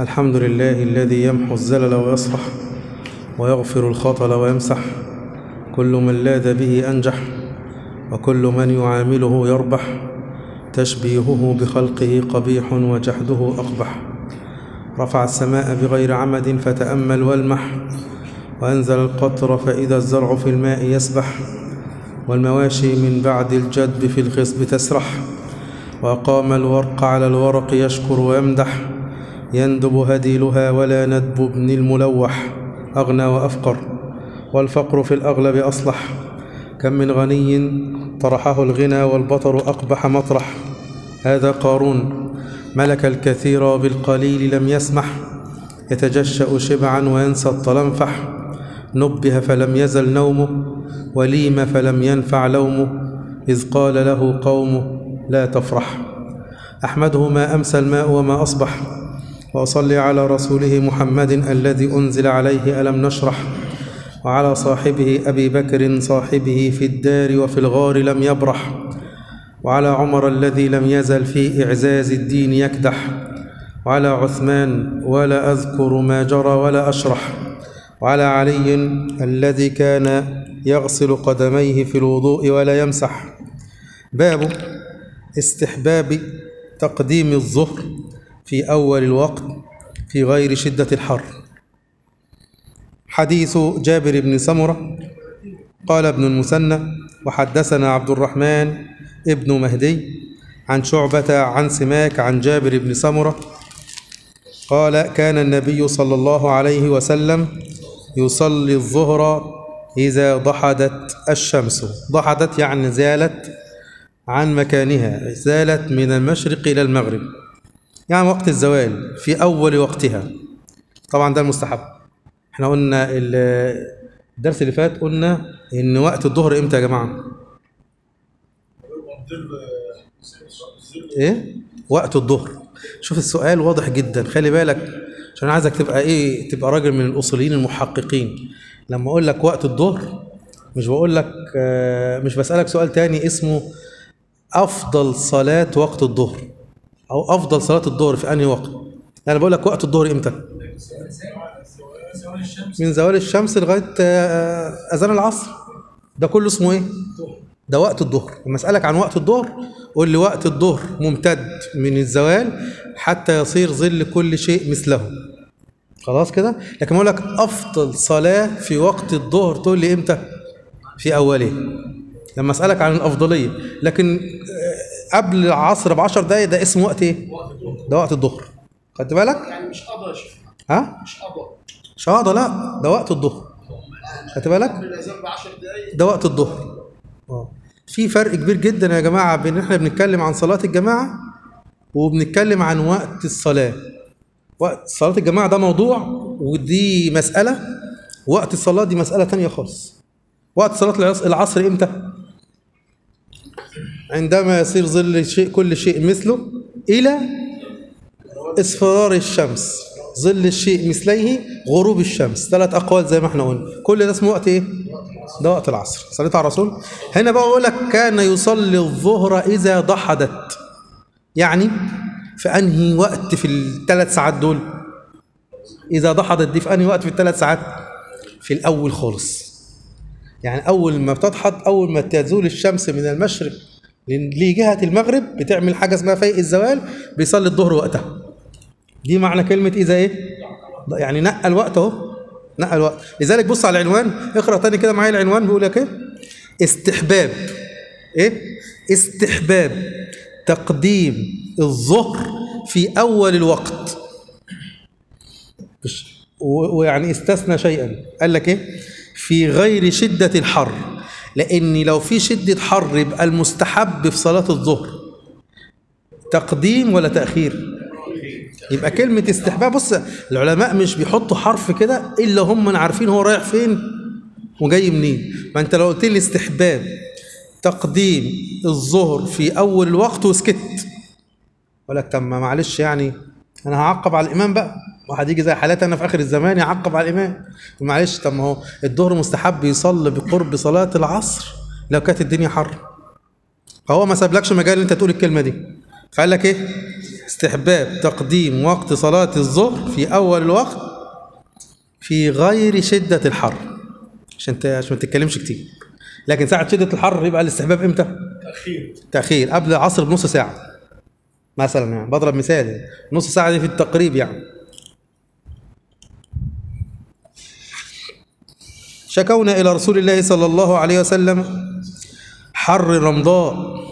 الحمد لله الذي يمحو الزلل ويصفح ويغفر الخطل ويمسح كل من لاذ به أنجح وكل من يعامله يربح تشبيهه بخلقه قبيح وجحده أقبح رفع السماء بغير عمد فتأمل والمح وأنزل القطر فإذا الزرع في الماء يسبح والمواشي من بعد الجدب في الخصب تسرح وأقام الورق على الورق يشكر ويمدح يندب هديلها ولا ندب ابن الملوح أغنى وأفقر والفقر في الأغلب أصلح كم من غني طرحه الغنى والبطر أقبح مطرح هذا قارون ملك الكثير بالقليل لم يسمح يتجشأ شبعا وينسى الطلنفح نبه فلم يزل نومه وليم فلم ينفع لومه إذ قال له قومه لا تفرح أحمده ما أمسى الماء وما أصبح وأصلي على رسوله محمد الذي أنزل عليه ألم نشرح وعلى صاحبه أبي بكر صاحبه في الدار وفي الغار لم يبرح وعلى عمر الذي لم يزل في إعزاز الدين يكدح وعلى عثمان ولا أذكر ما جرى ولا أشرح وعلى علي الذي كان يغسل قدميه في الوضوء ولا يمسح باب استحباب تقديم الظهر في أول الوقت في غير شدة الحر حديث جابر بن سمرة قال ابن المثنى وحدثنا عبد الرحمن ابن مهدي عن شعبة عن سماك عن جابر بن سمرة قال كان النبي صلى الله عليه وسلم يصلي الظهر إذا ضحدت الشمس ضحدت يعني زالت عن مكانها زالت من المشرق إلى المغرب يعني وقت الزوال في أول وقتها طبعا ده المستحب احنا قلنا الدرس اللي فات قلنا ان وقت الظهر امتى يا جماعة ايه وقت الظهر شوف السؤال واضح جدا خلي بالك عشان عايزك تبقى ايه تبقى راجل من الاصوليين المحققين لما اقول لك وقت الظهر مش بقول لك مش بسألك سؤال تاني اسمه افضل صلاة وقت الظهر او افضل صلاة الظهر في انهي وقت انا بقول لك وقت الظهر امتى من زوال الشمس لغايه اذان العصر ده كله اسمه ايه ده وقت الظهر لما اسالك عن وقت الظهر قول لي وقت الظهر ممتد من الزوال حتى يصير ظل كل شيء مثله خلاص كده لكن اقول لك افضل صلاه في وقت الظهر تقول لي امتى في اوله لما اسالك عن الافضليه لكن قبل العصر ب 10 دقايق ده اسمه وقت ايه ده وقت الظهر خدت بالك يعني مش قضى يا شيخ ها مش قضى شهاده لا ده وقت الظهر خدت بالك قبل الاذان ب 10 دقايق ده وقت الظهر اه في فرق كبير جدا يا جماعه بين احنا بنتكلم عن صلاه الجماعه وبنتكلم عن وقت الصلاه وقت صلاه الجماعه ده موضوع ودي مساله وقت الصلاه دي مساله تانية خالص وقت صلاه العصر- العصر امتى عندما يصير ظل شيء كل شيء مثله الى اصفرار الشمس ظل الشيء مثليه غروب الشمس ثلاث اقوال زي ما احنا قلنا كل ده اسمه وقت ايه ده وقت العصر صليت على الرسول هنا بقى بقول لك كان يصلي الظهر اذا ضحدت يعني في انهي وقت في الثلاث ساعات دول اذا ضحدت دي في انهي وقت في الثلاث ساعات في الاول خالص يعني اول ما بتضحد اول ما تزول الشمس من المشرق لجهه المغرب بتعمل حاجه اسمها فيء الزوال بيصلي الظهر وقتها دي معنى كلمة إذا إيه؟ يعني نقى الوقت أهو نقى الوقت لذلك بص على العنوان اقرأ تاني كده معايا العنوان بيقول لك إيه؟ استحباب إيه؟ استحباب تقديم الظهر في أول الوقت مش- و- ويعني استثنى شيئا قال لك إيه؟ في غير شدة الحر لأن لو في شدة حر يبقى المستحب في صلاة الظهر تقديم ولا تأخير؟ يبقى كلمة استحباب بص العلماء مش بيحطوا حرف كده إلا هم عارفين هو رايح فين وجاي منين ما أنت لو قلت لي استحباب تقديم الظهر في أول الوقت وسكت أقول لك طب ما معلش يعني أنا هعقب على الإمام بقى واحد يجي زي حالاتي أنا في آخر الزمان يعقب على الإمام معلش طب ما هو الظهر مستحب يصلي بقرب صلاة العصر لو كانت الدنيا حر فهو ما سابلكش مجال إن أنت تقول الكلمة دي فقال لك إيه استحباب تقديم وقت صلاة الظهر في أول الوقت في غير شدة الحر عشان ت- عشان ما تتكلمش كتير لكن ساعة شدة الحر يبقى الاستحباب امتى؟ تاخير تأخير قبل العصر بنص ساعة مثلا يعني بضرب مثال يعني. نص ساعة دي في التقريب يعني شكونا إلى رسول الله صلى الله عليه وسلم حر رمضاء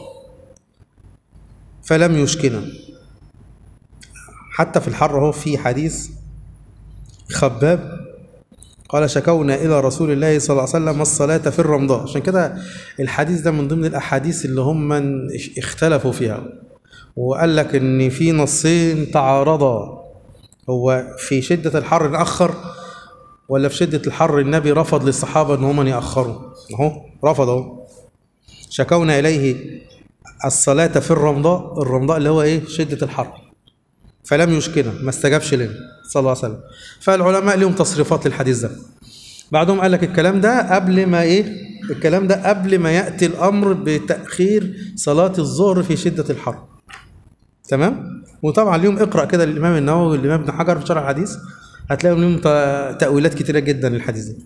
فلم يشكنا حتى في الحر هو في حديث خباب قال شكونا إلى رسول الله صلى الله عليه وسلم الصلاة في الرمضاء عشان كده الحديث ده من ضمن الأحاديث اللي هم اختلفوا فيها وقال لك إن في نصين تعارضا هو في شدة الحر نأخر ولا في شدة الحر النبي رفض للصحابة إن هم يأخروا أهو رفض أهو شكونا إليه الصلاة في الرمضاء الرمضاء اللي هو إيه شدة الحر فلم يشكنا ما استجابش لنا صلى الله عليه وسلم فالعلماء لهم تصريفات للحديث ده بعدهم قال لك الكلام ده قبل ما ايه الكلام ده قبل ما ياتي الامر بتاخير صلاه الظهر في شده الحر تمام وطبعا ليهم اقرا كده للامام النووي والامام ابن حجر في شرح الحديث هتلاقيهم ليهم ت- تاويلات كتيره جدا للحديث ده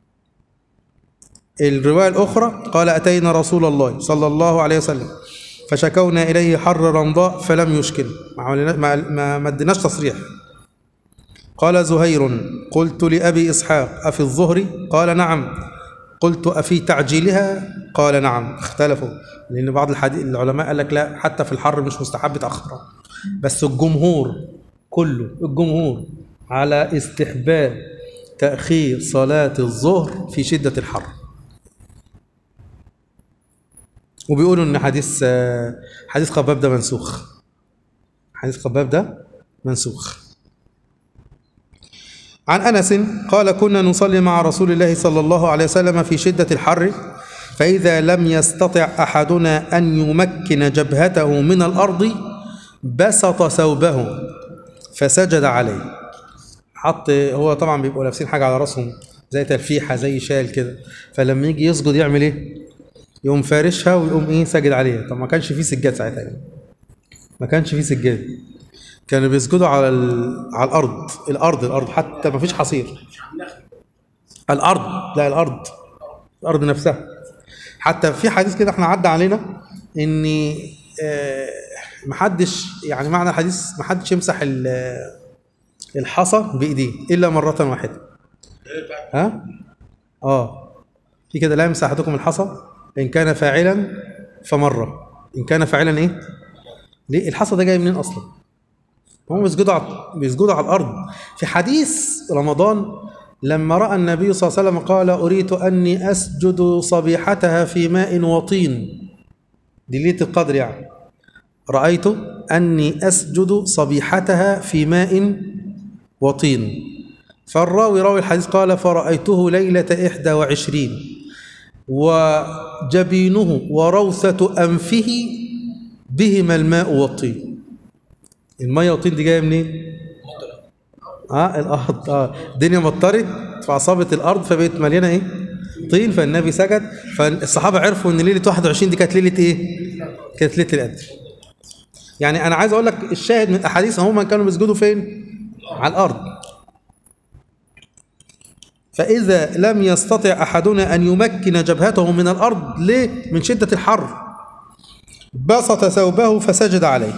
الروايه الاخرى قال اتينا رسول الله صلى الله عليه وسلم فشكونا اليه حر رمضاء فلم يشكل ما عملنا- ما ما ما اديناش تصريح قال زهير قلت لأبي إسحاق أفي الظهر قال نعم قلت أفي تعجيلها قال نعم اختلفوا لأن بعض الحديث العلماء قال لك لا حتى في الحر مش مستحب تأخرها بس الجمهور كله الجمهور على استحباب تأخير صلاة الظهر في شدة الحر وبيقولوا ان حديث آه، حديث خباب ده منسوخ حديث خباب ده منسوخ عن انس قال كنا نصلي مع رسول الله صلى الله عليه وسلم في شده الحر فاذا لم يستطع احدنا ان يمكن جبهته من الارض بسط ثوبه فسجد عليه حط هو طبعا بيبقوا لابسين حاجه على راسهم زي تلفيحه زي شال كده فلما يجي يسجد يعمل ايه يقوم فارشها ويقوم ايه ساجد عليها طب ما كانش فيه سجاد ساعتها يعني ما كانش فيه سجاد كانوا بيسجدوا على ال... على الارض الارض الارض حتى ما فيش حصير الارض لا الارض الارض نفسها حتى في حديث كده احنا عدى علينا ان آه، محدش يعني معنى الحديث محدش يمسح ال- الحصى بايديه الا مره واحده ها اه في كده لا يمسح احدكم الحصى ان كان فاعلا فمره ان كان فاعلا ايه ليه الحصى ده جاي منين اصلا هم بيسجدوا على بيسجدوا على الارض في حديث رمضان لما راى النبي صلى الله عليه وسلم قال اريد اني اسجد صبيحتها في ماء وطين دي ليله القدر يعني رايت اني اسجد صبيحتها في ماء وطين فالراوي راوي الحديث قال فرأيته ليلة إحدى وعشرين وجبينه وروثة أنفه بهما الماء والطين المية والطين دي جاية منين؟ اه الارض اه الدنيا مطرت فاصابت الارض فبقت مليانه ايه؟ طين فالنبي سجد فالصحابه عرفوا ان ليله 21 دي كانت ليله ايه؟ كانت ليله القدر. يعني انا عايز اقول لك الشاهد من الاحاديث هم كانوا بيسجدوا فين؟ على الارض. فإذا لم يستطع أحدنا أن يمكن جبهته من الأرض ليه؟ من شدة الحر بسط ثوبه فسجد عليه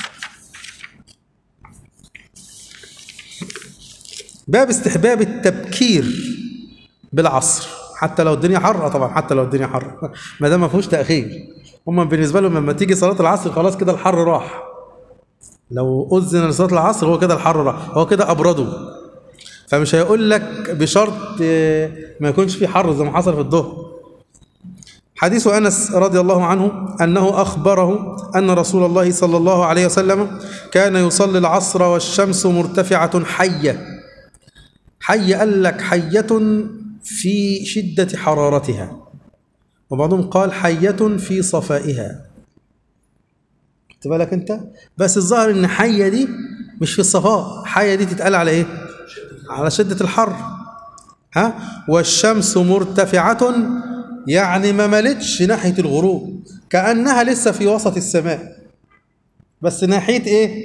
باب استحباب التبكير بالعصر حتى لو الدنيا حر آه طبعا حتى لو الدنيا حر ما دام ما فيهوش تاخير هم بالنسبه لهم لما تيجي صلاه العصر خلاص كده الحر راح لو اذن لصلاه العصر هو كده الحر راح هو كده ابرده فمش هيقول لك بشرط آه، ما يكونش في حر زي ما حصل في الظهر حديث انس رضي الله عنه انه اخبره ان رسول الله صلى الله عليه وسلم كان يصلي العصر والشمس مرتفعه حيه حي قال لك حيه في شده حرارتها وبعضهم قال حيه في صفائها خدت بالك انت بس الظاهر ان حيه دي مش في الصفاء حيه دي تتقال على ايه على شده الحر ها والشمس مرتفعه يعني ما ملتش ناحيه الغروب كانها لسه في وسط السماء بس ناحيه ايه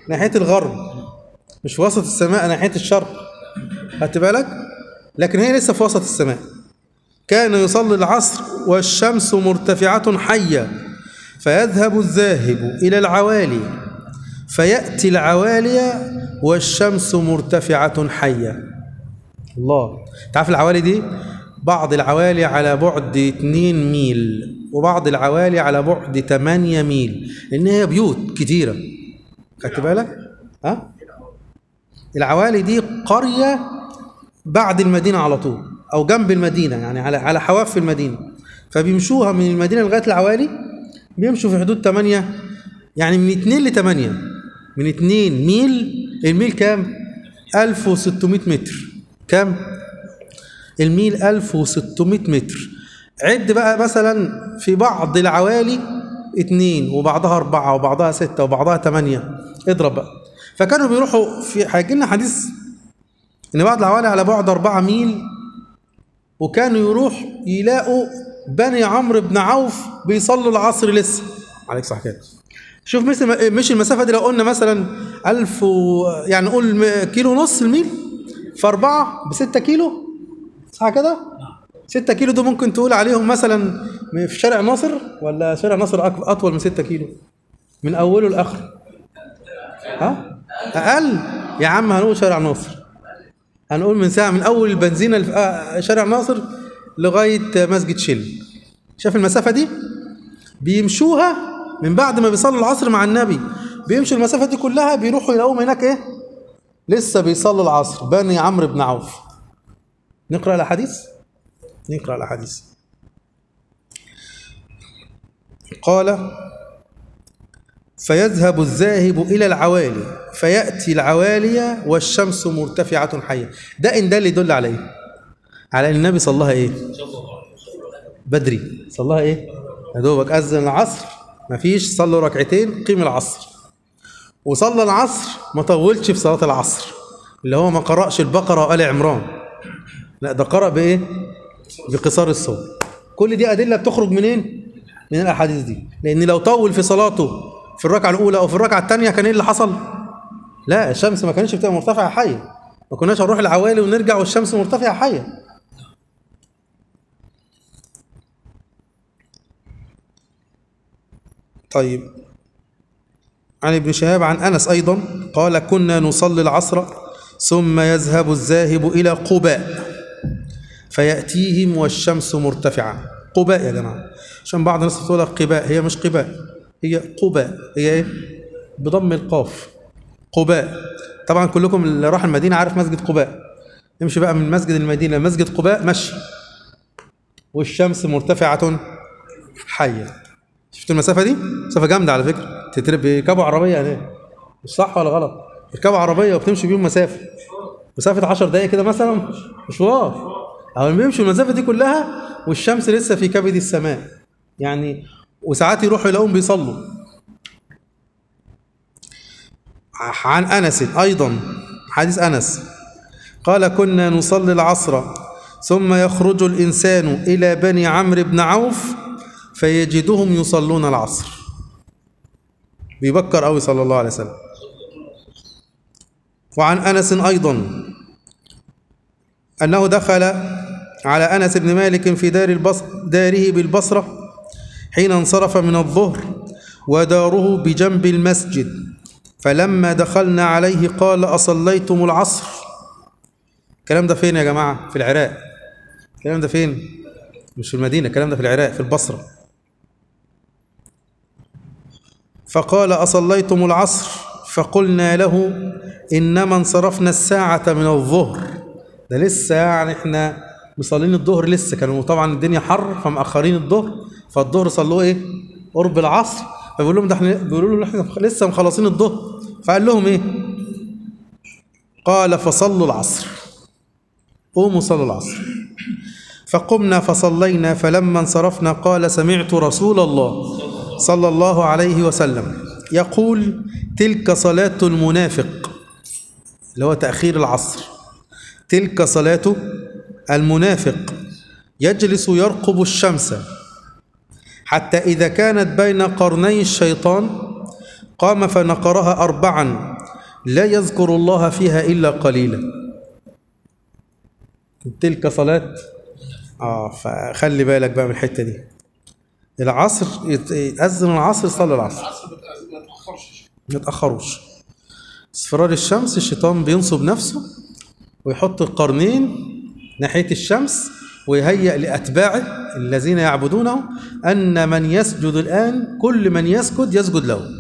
ناحية الغرب مش في وسط السماء ناحية الشرق خدت بالك لكن هي لسه في وسط السماء كان يصلي العصر والشمس مرتفعة حية فيذهب الذاهب إلى العوالي فيأتي العوالي والشمس مرتفعة حية الله تعرف العوالي دي بعض العوالي على بعد 2 ميل وبعض العوالي على بعد 8 ميل لان هي بيوت كتيره خدت بالك ها العوالي دي قريه بعد المدينه على طول او جنب المدينه يعني على على حواف المدينه فبيمشوها من المدينه لغايه العوالي بيمشوا في حدود 8 يعني من 2 ل 8 من 2 ميل الميل كام 1600 متر كام الميل 1600 متر عد بقى مثلا في بعض العوالي اتنين وبعضها أربعة وبعضها ستة وبعضها تمانية اضرب بقى فكانوا بيروحوا في هيجي لنا حديث إن بعض العوالي على بعد أربعة ميل وكانوا يروح يلاقوا بني عمرو بن عوف بيصلوا العصر لسه عليك صح كده شوف مثل مش المسافة دي لو قلنا مثلا ألف و... يعني نقول م- كيلو ونص الميل في أربعة بستة كيلو صح كده؟ ستة كيلو دول ممكن تقول عليهم مثلا في شارع ناصر ولا شارع ناصر أك- أطول من ستة كيلو من أوله لآخره ها؟ أقل يا عم هنقول شارع ناصر هنقول من ساعة من أول البنزينة اللي في آه، شارع ناصر لغاية مسجد شل شايف المسافة دي؟ بيمشوها من بعد ما بيصلوا العصر مع النبي بيمشوا المسافة دي كلها بيروحوا يلاقوهم هناك إيه؟ لسه بيصلوا العصر بني عمرو بن عوف نقرأ الأحاديث؟ نقرأ الأحاديث قال فيذهب الذاهب إلى العوالي فيأتي العوالي والشمس مرتفعة حية ده إن ده اللي يدل عليه على أن النبي صلىها إيه بدري صلىها إيه يا دوبك أذن العصر مفيش صلوا ركعتين قيم العصر وصلى العصر ما طولش في صلاة العصر اللي هو ما قرأش البقرة وآل عمران لا ده قرأ بإيه بقصار الصوت كل دي أدلة بتخرج منين من الأحاديث دي لأن لو طول في صلاته في الركعة الأولى أو في الركعة الثانية كان إيه اللي حصل لا الشمس ما كانتش بتبقى مرتفعة حية ما كناش هنروح العوالي ونرجع والشمس مرتفعة حية طيب عن ابن شهاب عن أنس أيضا قال كنا نصلي العصر ثم يذهب الذاهب إلى قباء فيأتيهم والشمس مرتفعة قباء يا جماعة عشان بعض الناس بتقول لك قباء هي مش قباء هي قباء هي ايه بضم القاف قباء طبعا كلكم اللي راح المدينة عارف مسجد قباء يمشي بقى من مسجد المدينة لمسجد قباء مشي والشمس مرتفعة حية شفت المسافة دي؟ مسافة جامدة على فكرة تترب بيركبوا عربية يعني مش صح ولا غلط؟ بيركبوا عربية وبتمشي بيهم مسافة مسافة 10 دقايق كده مثلا مشوار أو بيمشوا المسافة دي كلها والشمس لسه في كبد السماء يعني وساعات يروحوا يلاقوهم بيصلوا عن أنس أيضا حديث أنس قال كنا نصلي العصر ثم يخرج الإنسان إلى بني عمرو بن عوف فيجدهم يصلون العصر بيبكر أوي صلى الله عليه وسلم وعن أنس أيضا أنه دخل على أنس بن مالك في دار البص داره بالبصرة حين انصرف من الظهر وداره بجنب المسجد فلما دخلنا عليه قال أصليتم العصر الكلام ده فين يا جماعة في العراق الكلام ده فين مش في المدينة الكلام ده في العراق في البصرة فقال أصليتم العصر فقلنا له إنما انصرفنا الساعة من الظهر ده لسه يعني احنا مصلين الظهر لسه كانوا طبعا الدنيا حر فمأخرين الظهر فالظهر صلوه ايه قرب العصر فبيقول لهم ده احنا بيقولوا له احنا لسه مخلصين الظهر فقال لهم ايه قال فصلوا العصر قوموا صلوا العصر فقمنا فصلينا فلما انصرفنا قال سمعت رسول الله صلى الله عليه وسلم يقول تلك صلاة المنافق اللي هو تأخير العصر تلك صلاة المنافق يجلس يرقب الشمس حتى إذا كانت بين قرني الشيطان قام فنقرها أربعا لا يذكر الله فيها إلا قليلا تلك صلاة اه فخلي بالك بقى من الحتة دي العصر يت- يتأذن العصر صلي العصر العصر بت- ما تاخرش ما تأخروش اصفرار الشمس الشيطان بينصب نفسه ويحط القرنين ناحية الشمس ويهيأ لأتباعه الذين يعبدونه أن من يسجد الآن كل من يسجد يسجد له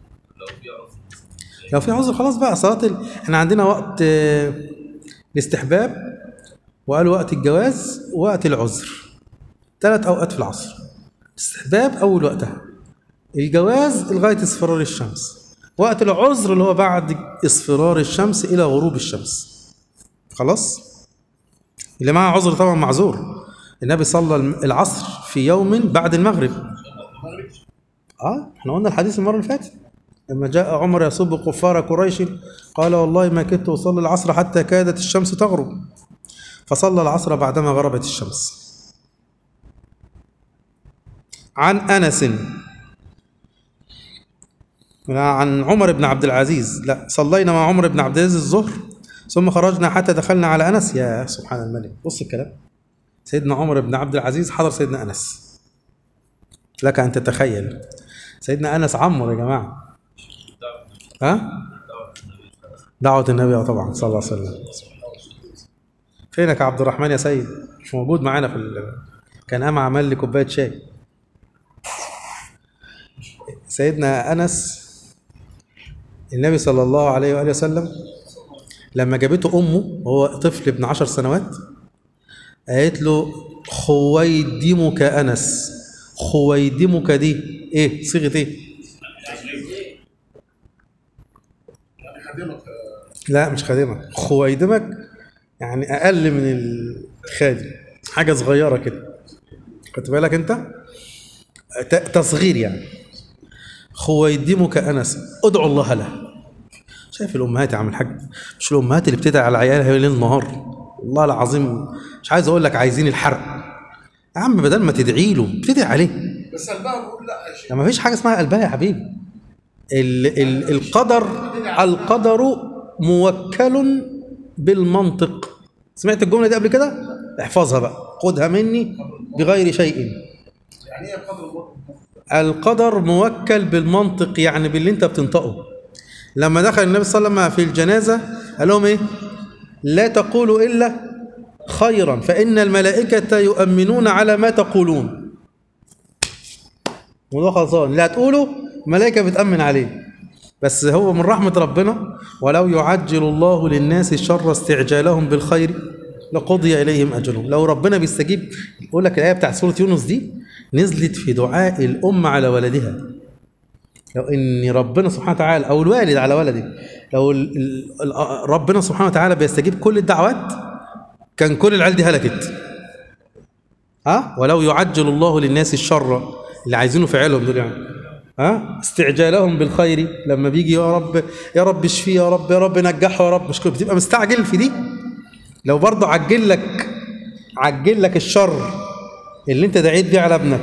لو في عذر خلاص بقى صلاة ال... احنا عندنا وقت آه، الاستحباب وقالوا وقت الجواز ووقت العذر ثلاث أوقات في العصر الاستحباب أول وقتها الجواز لغاية اصفرار الشمس وقت العذر اللي هو بعد اصفرار الشمس إلى غروب الشمس خلاص اللي معاه عذر طبعا معذور النبي صلى العصر في يوم بعد المغرب المغرب اه احنا قلنا الحديث المره اللي فاتت لما جاء عمر يصب كفار قريش قال والله ما كدت اصلي العصر حتى كادت الشمس تغرب فصلى العصر بعدما غربت الشمس عن انس لا، عن عمر بن عبد العزيز لا صلينا مع عمر بن عبد العزيز الظهر ثم خرجنا حتى دخلنا على انس يا سبحان الملك بص الكلام سيدنا عمر بن عبد العزيز حضر سيدنا انس لك ان تتخيل سيدنا انس عمر يا جماعه ها دعوة النبي آه طبعا صلى الله عليه وسلم فينك يا عبد الرحمن يا سيد مش موجود معانا في ال... كان قام عمل لي كوبايه شاي سيدنا انس النبي صلى الله عليه واله وسلم لما جابته امه وهو طفل ابن عشر سنوات قالت له خويدمك انس خويدمك دي ايه صيغه ايه يعني خادمك آه، لا مش خادمك خويدمك يعني اقل من الخادم حاجه صغيره كده خدت بالك انت ت- تصغير يعني خويدمك انس ادعو الله له شايف الامهات يا عم الحاج مش الامهات اللي بتدعي على عيالها ليل نهار والله العظيم مش عايز اقول لك عايزين الحرق يا عم بدل ما تدعي له بتدعي عليه بس قلبها بيقول لا يا شيخ ما فيش حاجه اسمها قلبها يا حبيبي ال ال القدر القدر موكل بالمنطق سمعت الجمله دي قبل كده احفظها بقى خدها مني بغير شيء يعني ايه بقدر الله القدر موكل بالمنطق يعني باللي انت بتنطقه لما دخل النبي صلى الله عليه وسلم في الجنازه قال لهم ايه لا تقولوا الا خيرا فان الملائكه يؤمنون على ما تقولون موضوع خلصان اللي هتقوله الملائكه بتامن عليه بس هو من رحمه ربنا ولو يعجل الله للناس الشر استعجالهم بالخير لقضي اليهم اجلهم لو ربنا بيستجيب يقول لك الايه بتاعت سوره يونس دي نزلت في دعاء الام على ولدها لو ان ربنا سبحانه وتعالى او الوالد على ولده لو ال ال ال ربنا سبحانه وتعالى بيستجيب كل الدعوات كان كل العيال دي هلكت ها ولو يعجل الله للناس الشر اللي عايزينه في عيالهم دول يعني ها استعجالهم بالخير لما بيجي يا رب يا رب اشفيه يا رب يا رب نجحه يا رب مش كده بتبقى مستعجل في دي لو برضه عجل لك عجل لك الشر اللي انت دعيت بيه على ابنك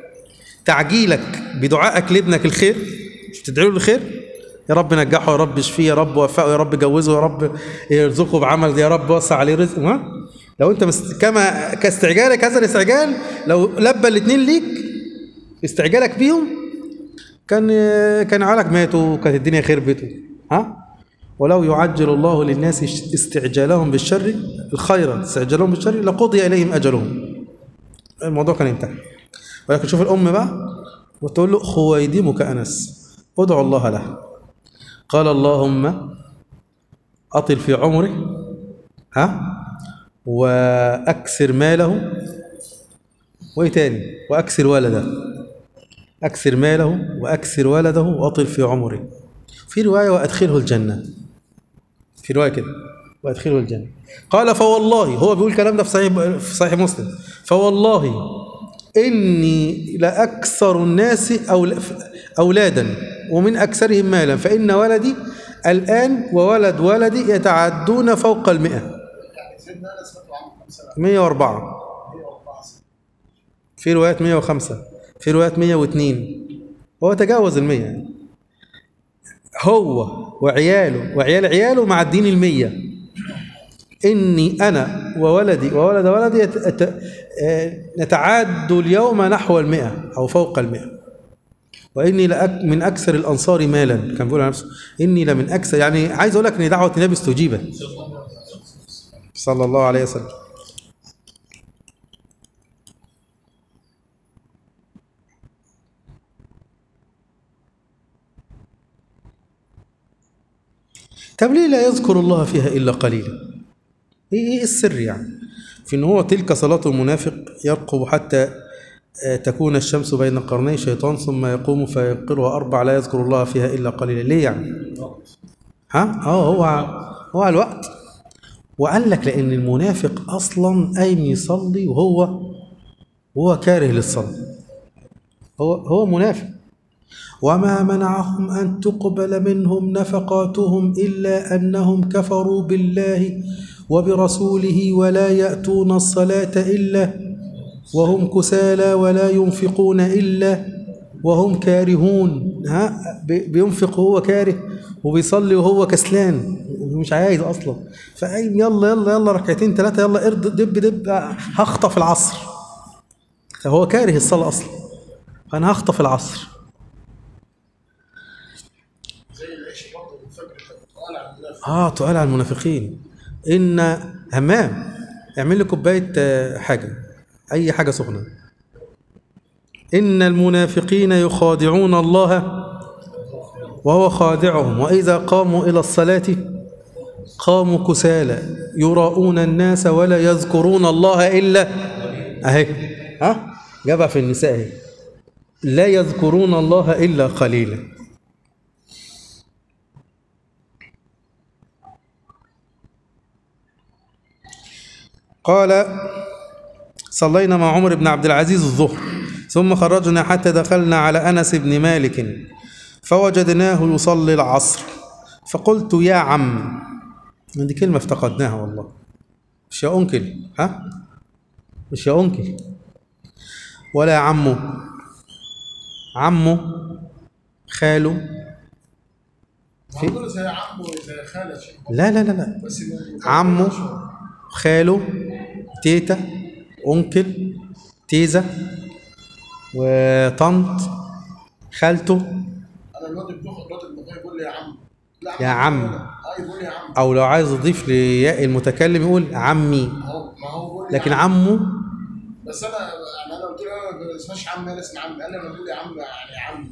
تعجيلك بدعائك لابنك الخير مش تدعي له الخير يا رب نجحه يا رب اشفيه يا رب وفقه يا رب جوزه يا رب يرزقه بعمل يا رب وسع عليه رزقه ها لو انت مست... كما كاستعجالك هذا الاستعجال لو لبى الاثنين ليك استعجالك بيهم كان كان عيالك ماتوا وكانت الدنيا خربت ها ولو يعجل الله للناس استعجالهم بالشر الخير استعجالهم بالشر لقضي اليهم اجلهم الموضوع كان انتهى ولكن شوف الام بقى وتقول له خويدمك انس ادعو الله له قال اللهم اطل في عمره ها واكثر ماله وايه تاني واكثر ولده اكثر ماله واكثر ولده واطل في عمره في روايه وادخله الجنه في روايه كده وادخله الجنه قال فوالله هو بيقول الكلام ده في صحيح في صحيح مسلم فوالله اني لاكثر الناس أول اولادا ومن اكثرهم مالا فان ولدي الان وولد ولدي يتعدون فوق المئة يعني سيدنا انس مات وعنده كام سنه؟ 104 104 سنه في روايات 105 في روايات 102 هو تجاوز ال 100 يعني هو وعياله وعيال عياله مع الدين المية إني أنا وولدي وولد ولدي يت- يت- آه، نتعاد اليوم نحو المئة أو فوق المئة وإني لأك من أكثر الأنصار مالا كان بيقول على نفسه إني لمن أكثر يعني عايز أقول لك إن دعوة النبي استجيبت صلى الله عليه وسلم طب ليه لا يذكر الله فيها إلا قليلا ايه ايه السر يعني في ان هو تلك صلاة المنافق يرقب حتى آه، تكون الشمس بين قرني الشيطان ثم يقوم فيقرها أربع لا يذكر الله فيها إلا قليلا ليه يعني ها اه هو هو على الوقت وقال لك لأن المنافق أصلا قايم يصلي وهو هو كاره للصلاة هو هو منافق وما منعهم أن تقبل منهم نفقاتهم إلا أنهم كفروا بالله وبرسوله ولا يأتون الصلاة إلا وهم كسالى ولا ينفقون إلا وهم كارهون ها بي- بينفق وهو كاره وبيصلي وهو كسلان مش عايز أصلا فقايم يلا يلا يلا ركعتين ثلاثة يلا ارد دب دب هخطف العصر فهو كاره الصلاة أصلا فأنا هخطف العصر زي العيش برضه الفجر كان طالع على المنافق اه تقال على المنافقين ان همام اعمل لي كوبايه آه، حاجه اي حاجه سخنه ان المنافقين يخادعون الله وهو خادعهم واذا قاموا الى الصلاه قاموا كسالى يراؤون الناس ولا يذكرون الله الا اهي ها جابها في النساء اهي لا يذكرون الله الا قليلا قال صلينا مع عمر بن عبد العزيز الظهر ثم خرجنا حتى دخلنا على أنس بن مالك فوجدناه يصلي العصر فقلت يا عم دي كلمة افتقدناها والله مش يا أنكل ها مش يا أنكل ولا يا عمو عمو خاله في كله زي عمه زي خاله شيء لا لا لا لا بس من- عمه خاله تيتا أنكل تيزة وطنط خالته انا الواد ابن الواد ابن اخويا يقول لي يا عم لا يا عم. اه يقول لي يا عم أو لو عايز يضيف لياء المتكلم يقول عمي اهو ما هو بيقول لي لكن يا عم. عمه بس انا يعني انا قلت له أنا ما اسمهاش عمي انا اسمي عمي قال لي انا بقول يا عم يعني يا عمي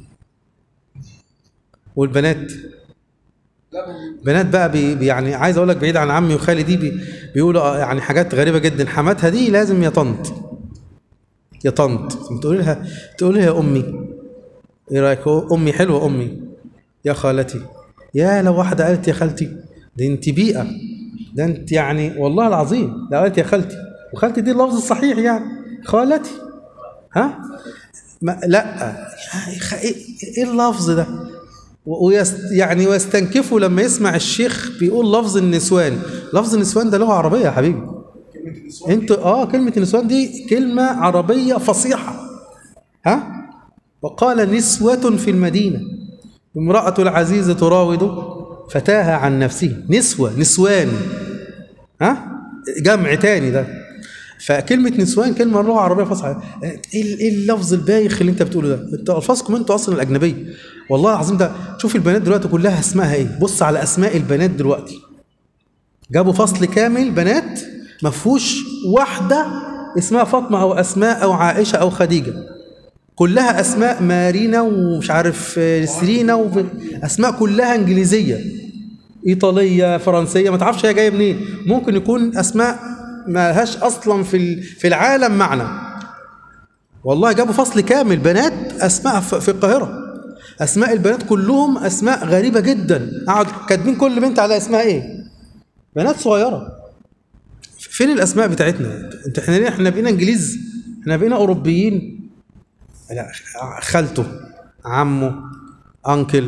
والبنات لا بقول- بنات بقى بي بي- يعني عايز اقول لك بعيد عن عمي وخالي دي بي بيقولوا آه يعني حاجات غريبه جدا حماتها دي لازم يا طنط يا طنط تقول لها تقول لها يا امي ايه رايك هو امي حلوه امي يا خالتي يا لو واحده قالت يا خالتي دي انت بيئه ده انت يعني والله العظيم لو قالت يا خالتي وخالتي دي اللفظ الصحيح يعني خالتي ها ما لا يا إخ- ايه إيه اللفظ ده و- ويست يعني ويستنكفوا لما يسمع الشيخ بيقول لفظ النسوان لفظ النسوان ده لغه عربيه يا حبيبي كلمه النسوان انتوا اه كلمه النسوان دي كلمه عربيه فصيحه ها وقال نسوة في المدينة امرأة العزيز تراود فتاها عن نفسه نسوة نسوان ها جمع تاني ده فكلمة نسوان كلمة لغة عربية فصحى ايه ال- إيه اللفظ البايخ اللي انت بتقوله ده انت الفاظكم انتوا اصلا الاجنبية والله العظيم ده شوف البنات دلوقتي كلها اسمها ايه بص على اسماء البنات دلوقتي جابوا فصل كامل بنات ما فيهوش واحدة اسمها فاطمة أو أسماء أو عائشة أو خديجة كلها أسماء مارينا ومش عارف آه، سيرينا وب... أسماء كلها إنجليزية إيطالية فرنسية ما تعرفش هي جاية منين ممكن يكون أسماء ما لهاش أصلا في ال- في العالم معنى والله جابوا فصل كامل بنات أسماء ف- في القاهرة أسماء البنات كلهم أسماء غريبة جدا قعدوا كاتبين كل بنت على اسمها إيه بنات صغيرة فين الاسماء بتاعتنا انت احنا ليه احنا بقينا انجليز احنا بقينا اوروبيين لا خالته عمه انكل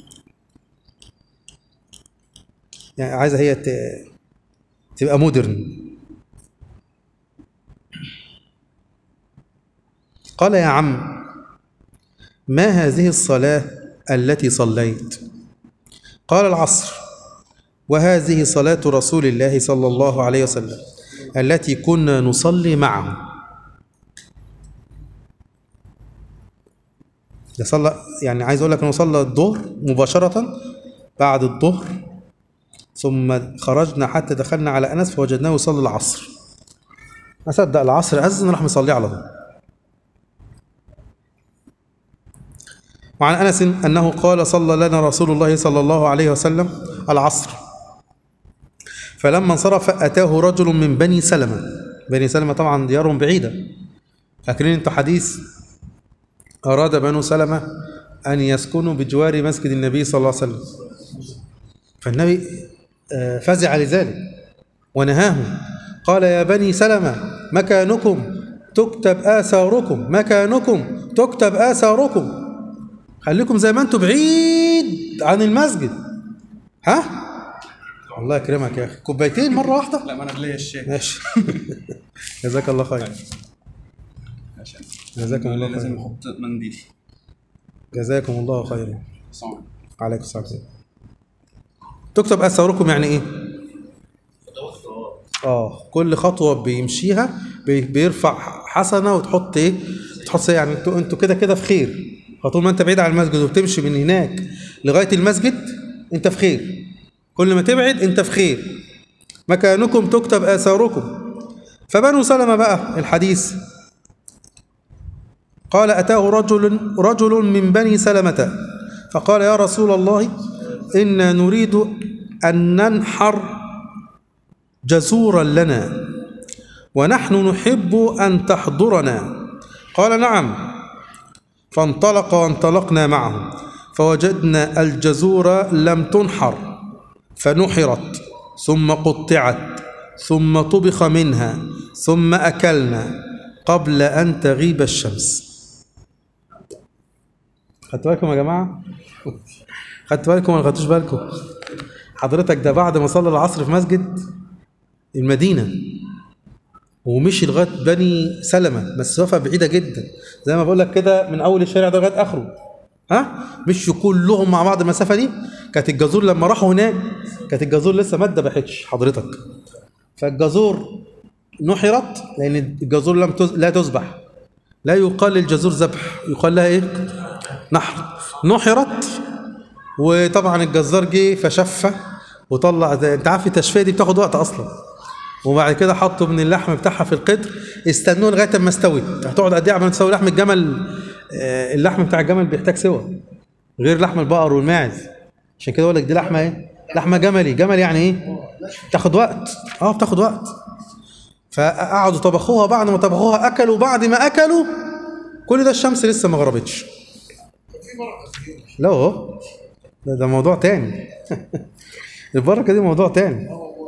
يعني عايزه هي ت... تبقى مودرن قال يا عم ما هذه الصلاة التي صليت قال العصر وهذه صلاة رسول الله صلى الله عليه وسلم التي كنا نصلي معه ده صلى يعني عايز اقول لك انه صلى الظهر مباشرة بعد الظهر ثم خرجنا حتى دخلنا على انس فوجدناه يصلي العصر اصدق العصر اذن راح مصلي على طول وعن انس انه قال صلى لنا رسول الله صلى الله عليه وسلم العصر فلما انصرف اتاه رجل من بني سلمه بني سلمه طبعا ديارهم بعيده فاكرين انتوا حديث اراد بنو سلمه ان يسكنوا بجوار مسجد النبي صلى الله عليه وسلم فالنبي آه، فزع لذلك ونهاهم قال يا بني سلمه مكانكم تكتب آثاركم مكانكم تكتب آثاركم خليكم زي ما انتم بعيد عن المسجد ها الله يكرمك يا اخي كوبايتين مره واحده لا ما انا ليا الشيء ماشي جزاك الله خير عشان جزاكم الله لازم خير نحط منديل جزاكم الله خيرا صعب عليكم السلام تكتب اثاركم يعني ايه اه كل خطوه بيمشيها بي- بيرفع حسنه وتحط ايه تحط إيه؟ يعني انتوا انتوا كده كده في خير فطول ما انت بعيد عن المسجد وبتمشي من هناك لغايه المسجد انت في خير كل ما تبعد انت في خير مكانكم تكتب اثاركم فبنو سلمة بقى الحديث قال أتاه رجل رجل من بني سلمة فقال يا رسول الله إنا نريد أن ننحر جزورا لنا ونحن نحب أن تحضرنا قال نعم فانطلق وانطلقنا معه فوجدنا الجزور لم تنحر فنحرت ثم قطعت ثم طبخ منها ثم أكلنا قبل أن تغيب الشمس خدتوا بالكم يا جماعة؟ خدتوا بالكم ولا خدتوش بالكم؟ حضرتك ده بعد ما صلى العصر في مسجد المدينة ومشي لغاية بني سلمة مسافة بعيدة جدا زي ما بقول لك كده من أول الشارع ده لغاية آخره ها مشوا كلهم مع بعض المسافة دي كانت الجزور لما راحوا هناك كانت الجزور لسه ما اتذبحتش حضرتك فالجزور نحرت لأن الجزور لم تز... لا تذبح لا يقال للجزور ذبح يقال لها ايه نحر نحرت وطبعا الجزار جه فشفه وطلع ده انت عارف التشفيه دي بتاخد وقت اصلا وبعد كده حطوا من اللحم بتاعها في القدر استنوه لغايه اما استوت هتقعد قد ايه عشان تسوي لحم الجمل آه، اللحم بتاع الجمل بيحتاج سوا غير لحم البقر والماعز عشان كده اقول لك دي لحمه ايه لحمه جملي جمل يعني ايه تاخد وقت اه بتاخد وقت فقعدوا طبخوها بعد ما طبخوها اكلوا بعد ما اكلوا كل ده الشمس لسه ما غربتش في بركه فيه لا هو ده, ده موضوع تاني البركه دي موضوع تاني اه والله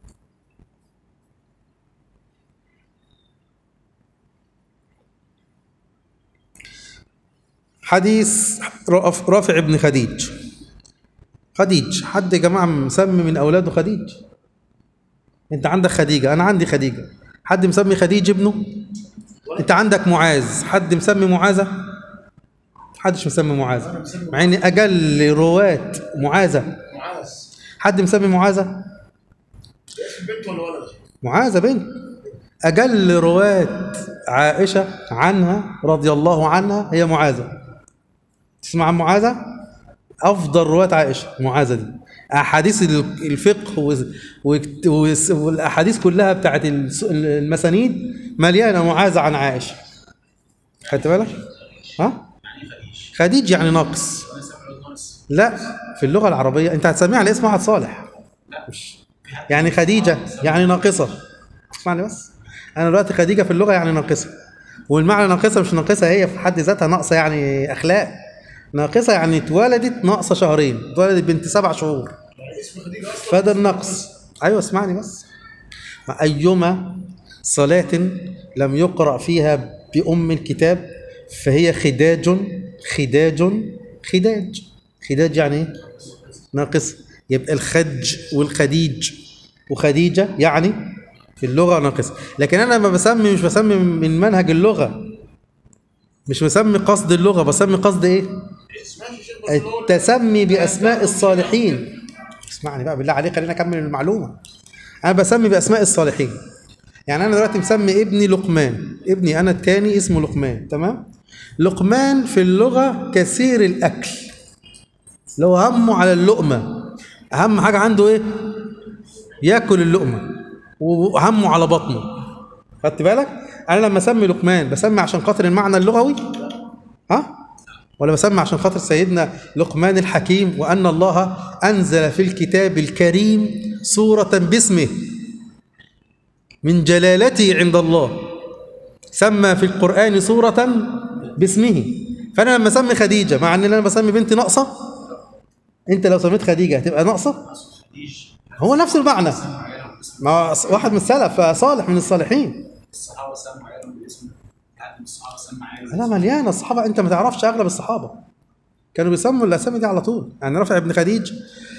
حديث رأف- رافع بن خديج خديج حد يا جماعه مسمي من اولاده خديج انت عندك خديجه انا عندي خديجه حد مسمي خديج ابنه انت عندك معاذ حد مسمي معاذه حدش مسمي معاذ مع ان اجل رواه معاذه معاذ حد مسمي معاذه اسم بنت ولا ولد؟ معاذة بنت أجل رواة عائشة عنها رضي الله عنها هي معاذة تسمع عن معاذة أفضل رواة عائشة معاذة دي أحاديث ال- الفقه و- و- والأحاديث كلها بتاعت الس- المسانيد مليانة معاذة عن عائشة خدت بالك؟ ها؟ خديج يعني ناقص لا في اللغة العربية أنت هتسميها على اسم واحد صالح مش يعني خديجة يعني ناقصة اسمعني بس أنا دلوقتي خديجة في اللغة يعني ناقصة والمعنى ناقصة مش ناقصة هي في حد ذاتها ناقصة يعني أخلاق ناقصة يعني اتولدت ناقصة شهرين اتولدت بنت سبع شهور يعني اسم خديجه اصلا فده النقص أيوة اسمعني بس أيما صلاة لم يقرأ فيها بأم الكتاب فهي خداج خداج خداج خداج يعني ايه؟ ناقص يبقى الخج والخديج وخديجة يعني في اللغة ناقص لكن أنا لما بسمي مش بسمي من منهج اللغة مش بسمي قصد اللغة بسمي قصد إيه؟ اسمها يا شيخ التسمي بأسماء الصالحين اسمعني بقى بالله عليك خلينا أكمل المعلومة أنا بسمي بأسماء الصالحين يعني أنا دلوقتي مسمي ابني لقمان ابني أنا التاني اسمه لقمان تمام لقمان في اللغة كثير الأكل لو همه على اللقمة أهم حاجة عنده إيه؟ ياكل اللقمة وهمه على بطنه خدت بالك؟ أنا لما أسمي لقمان بسمي عشان خاطر المعنى اللغوي ها؟ ولا بسمي عشان خاطر سيدنا لقمان الحكيم وأن الله أنزل في الكتاب الكريم سورة باسمه من جلالته عند الله سمى في القرآن سورة باسمه فأنا لما أسمي خديجة مع أن أنا بسمي بنتي ناقصة أنت لو سميت خديجة هتبقى ناقصة هو نفس المعنى ما واحد من السلف صالح من الصالحين الصحابه سموا عيالهم باسم حد من الصحابه سمى عياله لا مليانة الصحابة أنت ما تعرفش أغلب الصحابة كانوا بيسموا الأسامي دي على طول يعني رافع بن خديج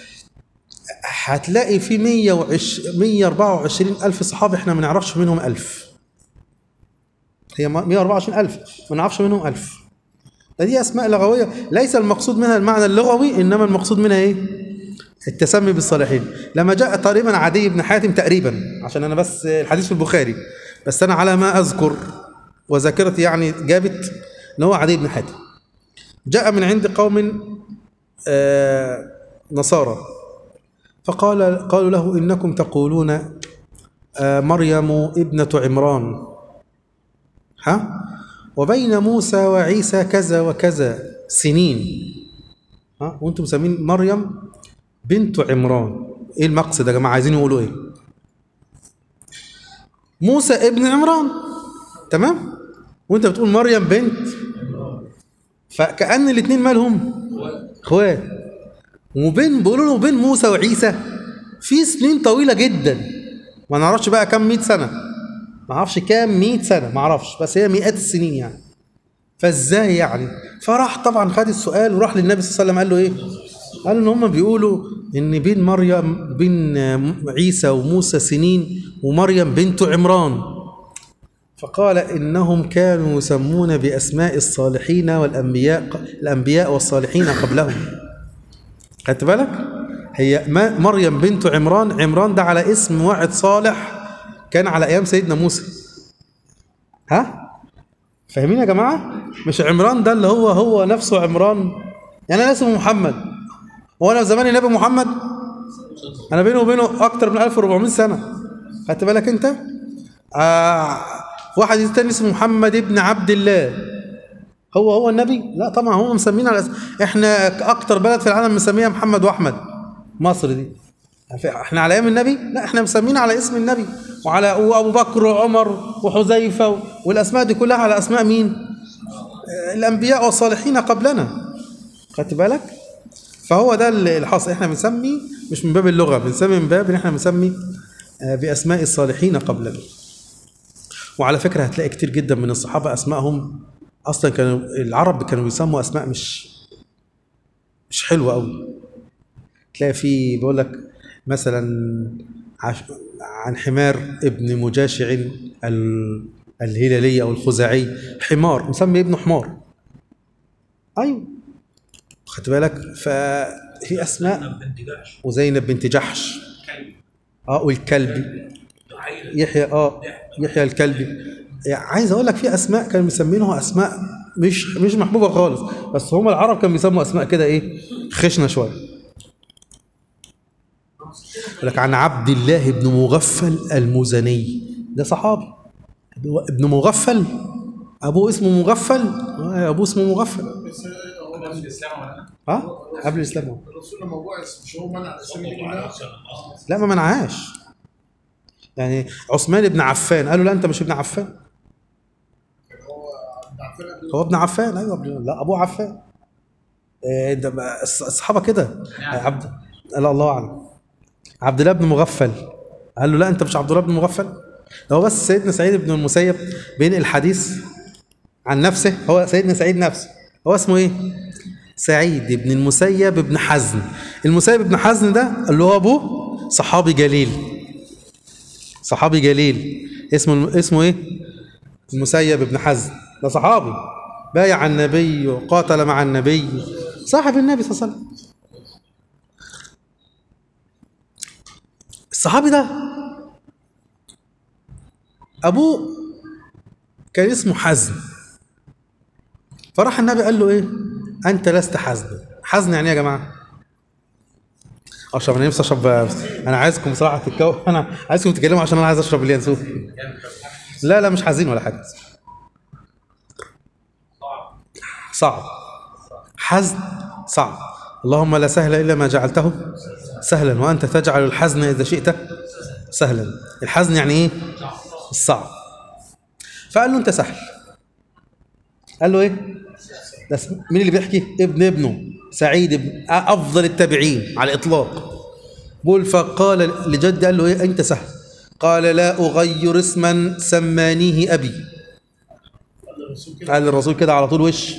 هتلاقي في 120 124 ألف صحابي احنا ما نعرفش منهم ألف هي 124 ألف ما نعرفش منهم ألف ده دي أسماء لغوية ليس المقصود منها المعنى اللغوي إنما المقصود منها إيه التسمي بالصالحين لما جاء تقريبا عدي بن حاتم تقريبا عشان أنا بس الحديث في البخاري بس أنا على ما أذكر وذاكرتي يعني جابت ان هو عدي بن حاتم جاء من عند قوم آه، نصارى فقال قالوا له انكم تقولون آه، مريم ابنة عمران ها وبين موسى وعيسى كذا وكذا سنين ها وانتم مسمين مريم بنت عمران ايه المقصد يا جماعه عايزين يقولوا ايه موسى ابن عمران تمام وانت بتقول مريم بنت فكأن الاثنين مالهم اخوات وبين بيقولوا له بين موسى وعيسى في سنين طويله جدا ما نعرفش بقى كام 100 سنه ما اعرفش كام 100 سنه ما اعرفش بس هي مئات السنين يعني فازاي يعني فراح طبعا خد السؤال وراح للنبي صلى الله عليه وسلم قال له ايه قال ان هم بيقولوا ان بين مريم بين عيسى وموسى سنين ومريم بنت عمران فقال إنهم كانوا يسمون بأسماء الصالحين والأنبياء الأنبياء والصالحين قبلهم خدت بالك هي ما مريم بنت عمران عمران ده على اسم واحد صالح كان على أيام سيدنا موسى ها فاهمين يا جماعة مش عمران ده اللي هو هو نفسه عمران يعني أنا اسمه محمد هو أنا في زمان النبي محمد أنا بينه وبينه أكتر من 1400 سنة خدت بالك أنت آه واحد تاني اسمه محمد ابن عبد الله هو هو النبي لا طبعا هم مسمين على اسم احنا اكتر بلد في العالم مسميها محمد واحمد مصر دي احنا على ايام النبي لا احنا مسمين على اسم النبي وعلى وابو بكر وعمر وحذيفه والاسماء دي كلها على اسماء مين آه، الانبياء والصالحين قبلنا خدت بالك فهو ده اللي حاصل احنا بنسمي مش من باب اللغه بنسمي من باب ان احنا بنسمي آه، باسماء الصالحين قبلنا وعلى فكره هتلاقي كتير جدا من الصحابه اسمائهم اصلا كانوا العرب كانوا بيسموا اسماء مش مش حلوه قوي تلاقي في بيقول لك مثلا عش... عن حمار ابن مجاشع ال... الهلالي او الخزاعي حمار مسمي ابنه حمار ايوه خدت بالك ففي اسماء بنت جحش وزينب بنت جحش كلب اه والكلبي عيل يحيى اه يحيى الكلبي يعني عايز اقول لك في اسماء كانوا مسمينها اسماء مش مش محبوبه خالص بس هم العرب كانوا بيسموا اسماء كده ايه خشنه شويه يقول لك عن عبد الله بن مغفل المزني ده صحابي ابن مغفل ابوه اسمه مغفل آه، ابوه اسمه مغفل بس هو قبل الاسلام ولا لا؟ ها قبل الاسلام هو. الرسول لما بعث مش هو منع الاسامي دي كلها لا ما منعهاش يعني عثمان بن عفان قالوا لا انت مش ابن عفان هو انت عارفين قبل هو ابن عفان ايوه ابن لا ابوه عفان إيه ده بقى الص- الصحابه كده عبد لا الله اعلم عبد الله بن مغفل قال له لا انت مش عبد الله بن مغفل هو بس سيدنا سعيد بن المسيب بين الحديث عن نفسه هو سيدنا سعيد نفسه هو اسمه ايه سعيد بن المسيب بن حزن المسيب بن حزن ده اللي هو ابوه صحابي جليل صحابي جليل اسمه اسمه ايه المسيب بن حزن ده صحابي بايع النبي وقاتل مع النبي صاحب النبي صلى الله عليه وسلم الصحابي ده ابوه كان اسمه حزم فراح النبي قال له ايه انت لست حزنا حزن يعني ايه يا جماعه اشرب انا نفسي اشرب انا عايزكم بصراحه تتكو انا عايزكم تتكلموا عشان انا عايز اشرب اليانسون لا لا مش حزين ولا حاجه صعب حزن صعب اللهم لا سهل الا ما جعلته سهلا وانت تجعل الحزن اذا شئت سهلا الحزن يعني ايه الصعب فقال له انت سهل قال له ايه ده س- مين اللي بيحكي ابن ابنه سعيد ابن افضل التابعين على الاطلاق بقول فقال لجد قال له ايه انت سهل قال لا اغير اسما سمانيه ابي قال الرسول كده على طول وش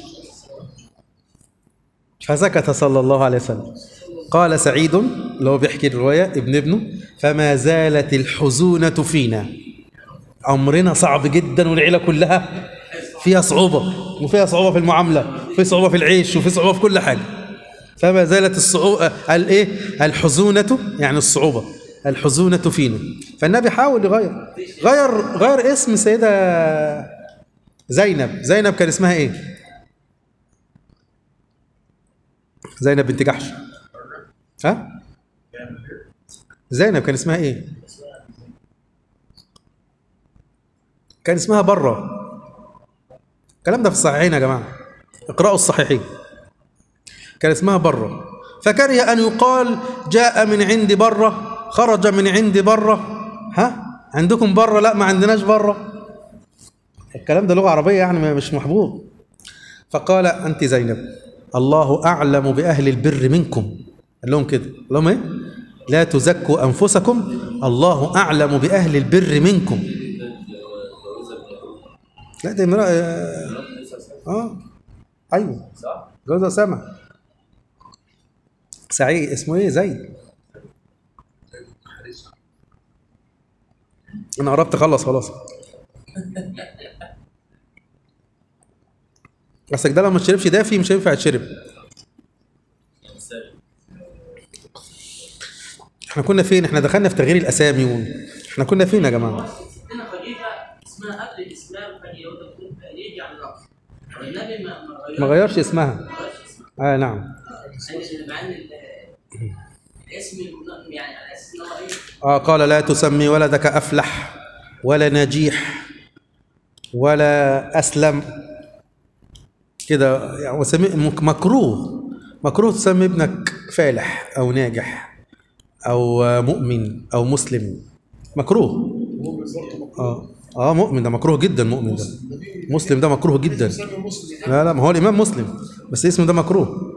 فسكت صلى الله عليه وسلم قال سعيد اللي هو بيحكي الرواية ابن ابنه فما زالت الحزونة فينا أمرنا صعب جدا والعيلة كلها فيها صعوبة وفيها صعوبة في المعاملة وفي صعوبة في العيش وفي صعوبة في كل حاجة فما زالت الصعوبة الايه الحزونة يعني الصعوبة الحزونة فينا فالنبي حاول يغير غير غير اسم سيدة زينب زينب كان اسمها ايه زينب بنت جحش ها زينب كان اسمها ايه كان اسمها برة الكلام ده في الصحيحين يا جماعة اقرأوا الصحيحين كان اسمها برة فكره أن يقال جاء من عند برة خرج من عند برة ها عندكم برة لا ما عندناش برة الكلام ده لغة عربية يعني مش محبوب فقال أنت زينب الله أعلم بأهل البر منكم قال لهم كده قال لهم إيه لا تزكوا أنفسكم الله أعلم بأهل البر منكم لا دي امرأة آه أيوه جوز أسامة سعيد اسمه إيه زيد أنا قربت أخلص خلاص اصلك ده لو ما تشربش دافي مش هينفع يتشرب احنا كنا فين احنا دخلنا في تغيير الاسامي و... احنا كنا فين يا جماعه هنا خليفه اسمها قبل الاسلام خليفه وتكون يجي على الراس والنبي ما ما غيرش ما غيرش اسمها ما غيرش اسمها اه نعم يعني مع ان ال- الاسم يعني على اساس ان هو ايه اه قال لا تسمي ولدك افلح ولا نجيح ولا اسلم كده يعني وسمي مك- مكروه مكروه تسمي ابنك فالح او ناجح او آه، مؤمن او مسلم مكروه مؤمن برضه مكروه اه اه مؤمن ده مكروه جدا مؤمن ده مسلم ده مكروه جدا سامي مسلم لا لا ما هو الامام مسلم بس اسمه ده مكروه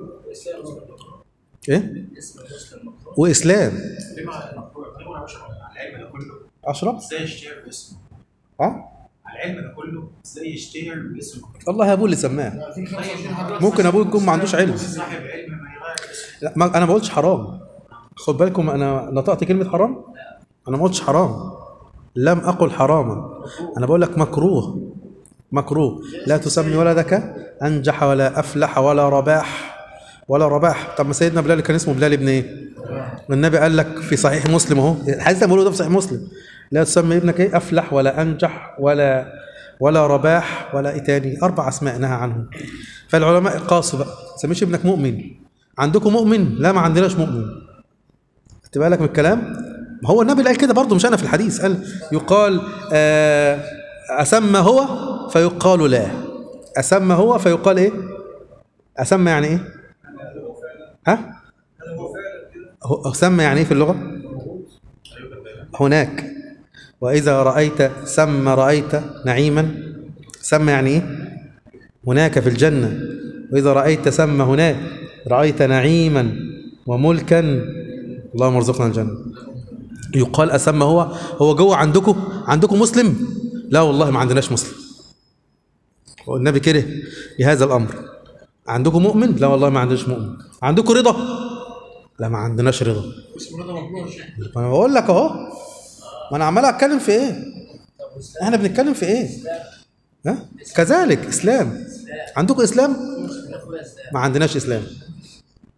ايه واسلام ليه ما مكروه ليه ما مش على العلم ده كله اشرف ازاي يشتهر باسمه ها على العلم ده كله ازاي يشتهر باسمه والله ابوه اللي سماه 2025 حضرتك ممكن ابوه يكون ما عندوش علم صاحب علم ما يغير اسمه لا ما انا ما قلتش حرام خد بالكم انا نطقت كلمه حرام انا ما قلتش حرام لم اقل حراما انا بقول لك مكروه مكروه لا تسمي ولدك انجح ولا افلح ولا رباح ولا رباح طب ما سيدنا بلال كان اسمه بلال ابن ايه والنبي قال لك في صحيح مسلم اهو الحديث اللي بقوله ده في صحيح مسلم لا تسمي ابنك ايه افلح ولا انجح ولا ولا رباح ولا ايه تاني اربع اسماء نهى عنهم فالعلماء قاسوا بقى ما تسميش ابنك مؤمن عندكم مؤمن لا ما عندناش مؤمن خدت بالك من الكلام ما هو النبي اللي قال كده برضه مش انا في الحديث قال يقال آه، اسمى هو فيقال لا اسمى هو فيقال ايه اسمى يعني ايه ها هو- اسمى يعني ايه في اللغه هناك واذا رايت سم رايت نعيما سمى يعني ايه هناك في الجنه واذا رايت سم هناك رايت نعيما وملكا اللهم ارزقنا الجنه يقال اسمى هو هو جوه عندكم عندكم مسلم لا والله ما عندناش مسلم والنبي كره لهذا الامر عندكم مؤمن لا والله ما عندناش مؤمن عندكم رضا لا ما عندناش رضا اسمه رضا مكروه يا شيخ ما انا بقول لك اهو ما انا عمال اتكلم في ايه احنا بنتكلم في ايه ها كذلك اسلام عندكم اسلام ما عندناش اسلام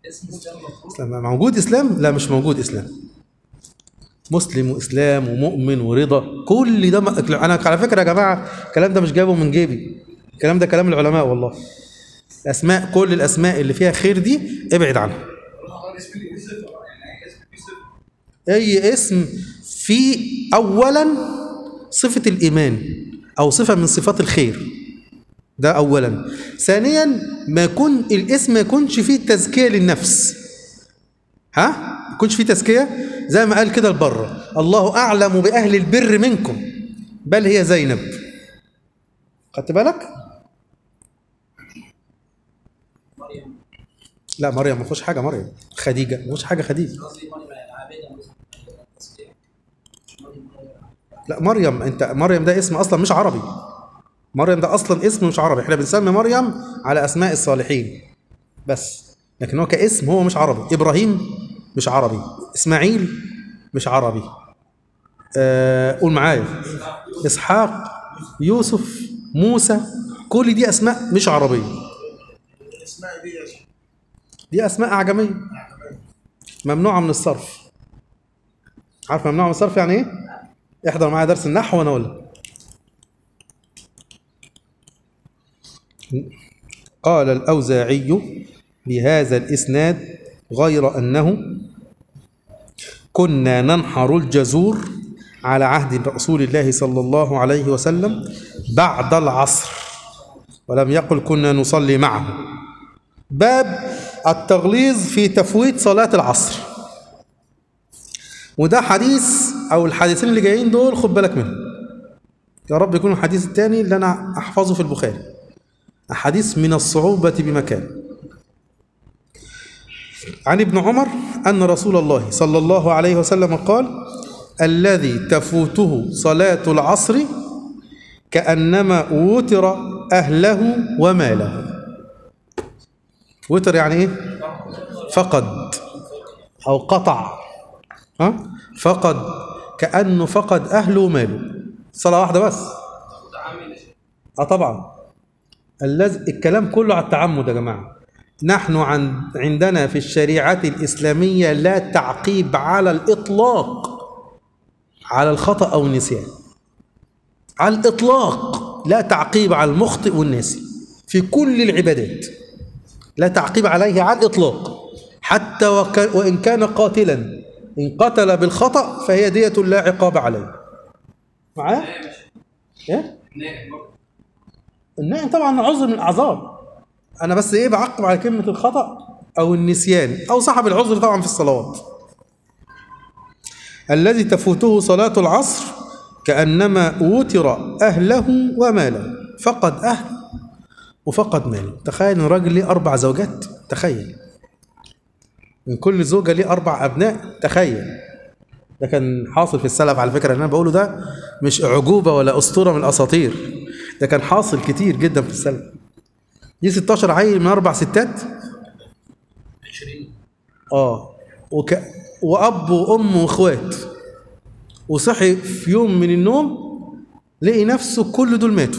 اسم اسلام مفروض اسلام موجود اسلام لا مش موجود اسلام مسلم واسلام ومؤمن ورضا كل ده م... انا على فكره يا جماعه الكلام ده مش جايبه من جيبي الكلام ده كلام العلماء والله الاسماء كل الاسماء اللي فيها خير دي ابعد عنها اي اسم في اولا صفه الايمان او صفه من صفات الخير ده اولا ثانيا ما يكون الاسم ما يكونش فيه تزكيه للنفس ها ما يكونش فيه تزكيه زي ما قال كده البر الله اعلم باهل البر منكم بل هي زينب خدت بالك مريم لا مريم ما فيهوش حاجه مريم خديجه ما فيهوش حاجه خديجه قصدي مريم العابده مثلا التسبيح مش مريم لا مريم انت مريم ده اسم اصلا مش عربي مريم ده اصلا اسم مش عربي احنا بنسمي مريم على اسماء الصالحين بس لكن هو كاسم هو مش عربي ابراهيم مش عربي اسماعيل مش عربي آه قول معايا اسحاق يوسف موسى كل دي اسماء مش عربيه اسمها دي يا شيخ دي اسماء اعجميه ممنوعه من الصرف عارف ممنوعه من الصرف يعني ايه احضر معايا درس النحو وانا اقول لك قال الأوزاعي بهذا الإسناد غير أنه كنا ننحر الجزور على عهد رسول الله صلى الله عليه وسلم بعد العصر ولم يقل كنا نصلي معه باب التغليظ في تفويت صلاة العصر وده حديث أو الحديثين اللي جايين دول خد بالك منهم يا رب يكون الحديث الثاني اللي أنا أحفظه في البخاري أحاديث من الصعوبة بمكان عن ابن عمر أن رسول الله صلى الله عليه وسلم قال الذي تفوته صلاة العصر كأنما وتر أهله وماله وتر يعني إيه؟ فقد أو قطع ها؟ فقد كأنه فقد أهله وماله صلاة واحدة بس اه طبعا الذي الكلام كله على التعمد يا جماعه نحن عن عندنا في الشريعه الاسلاميه لا تعقيب على الاطلاق على الخطا او النسيان على الاطلاق لا تعقيب على المخطئ والناسي في كل العبادات لا تعقيب عليه على الاطلاق حتى وك- وان كان قاتلا ان قتل بالخطا فهي ديه لا عقاب عليه معاه ايه نائم برضه النائم طبعا عذر من الاعذار انا بس ايه بعقب على كلمه الخطا او النسيان او صاحب العذر طبعا في الصلوات الذي تفوته صلاه العصر كانما وتر اهله وماله فقد اهل وفقد ماله تخيل ان راجل ليه اربع زوجات تخيل من كل زوجه ليه اربع ابناء تخيل ده كان حاصل في السلف على فكره اللي انا بقوله ده مش اعجوبه ولا اسطوره من الاساطير ده كان حاصل كتير جدا في السلف دي 16 عيل من اربع ستات 20 اه وك... واب وام واخوات وصحي في يوم من النوم لقي نفسه كل دول ماتوا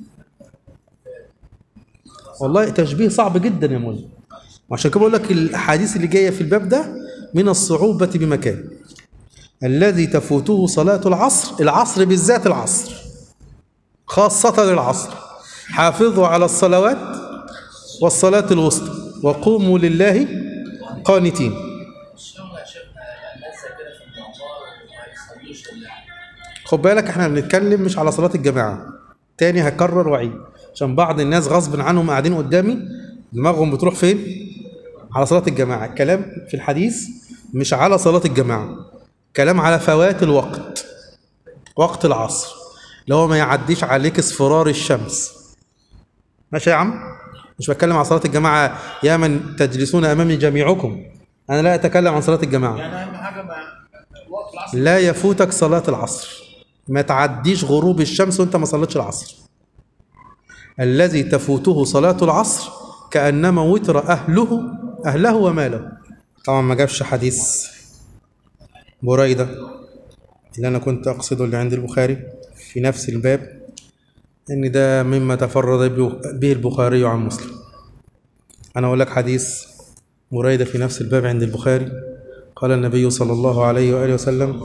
والله تشبيه صعب جدا يا مولانا وعشان كده بقول لك الاحاديث اللي جايه في الباب ده من الصعوبه بمكان الذي تفوته صلاه العصر العصر بالذات العصر خاصه العصر حافظوا على الصلوات والصلاه الوسطى وقوموا لله قانتين الشغل يا شيخ الناس زي كده في الدمار وما يصلوش الا خد بالك احنا بنتكلم مش على صلاة الجماعة تاني هكرر وعيد عشان بعض الناس غصب عنهم قاعدين قدامي دماغهم بتروح فين على صلاة الجماعة الكلام في الحديث مش على صلاة الجماعة كلام على فوات الوقت وقت العصر اللي هو ما يعديش عليك اصفرار الشمس ماشي يا عم مش بتكلم عن صلاة الجماعة يا من تجلسون أمامي جميعكم أنا لا أتكلم عن صلاة الجماعة يعني اهم حاجه مع وقت العصر لا يفوتك صلاة العصر ما تعديش غروب الشمس وانت ما صليتش العصر الذي تفوته صلاة العصر كأنما وتر أهله أهله وماله طبعا ما جابش حديث بريدة اللي أنا كنت أقصده اللي عند البخاري في نفس الباب إن ده مما تفرد به البخاري عن مسلم أنا أقول لك حديث بريدة في نفس الباب عند البخاري قال النبي صلى الله عليه وآله وسلم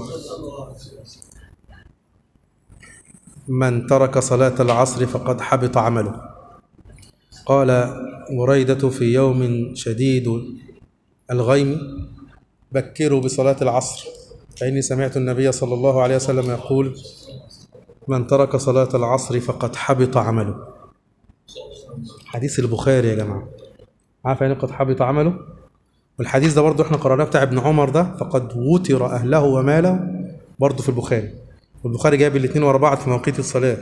من ترك صلاة العصر فقد حبط عمله قال بريدة في يوم شديد الغيم بكروا بصلاة العصر فإني سمعت النبي صلى الله عليه وسلم يقول من ترك صلاة العصر فقد حبط عمله حديث البخاري يا جماعة عارف يعني قد حبط عمله والحديث ده برضو احنا قرأناه بتاع ابن عمر ده فقد وتر أهله وماله برضو في البخاري والبخاري جايب الاثنين ورا بعض في مواقيت الصلاة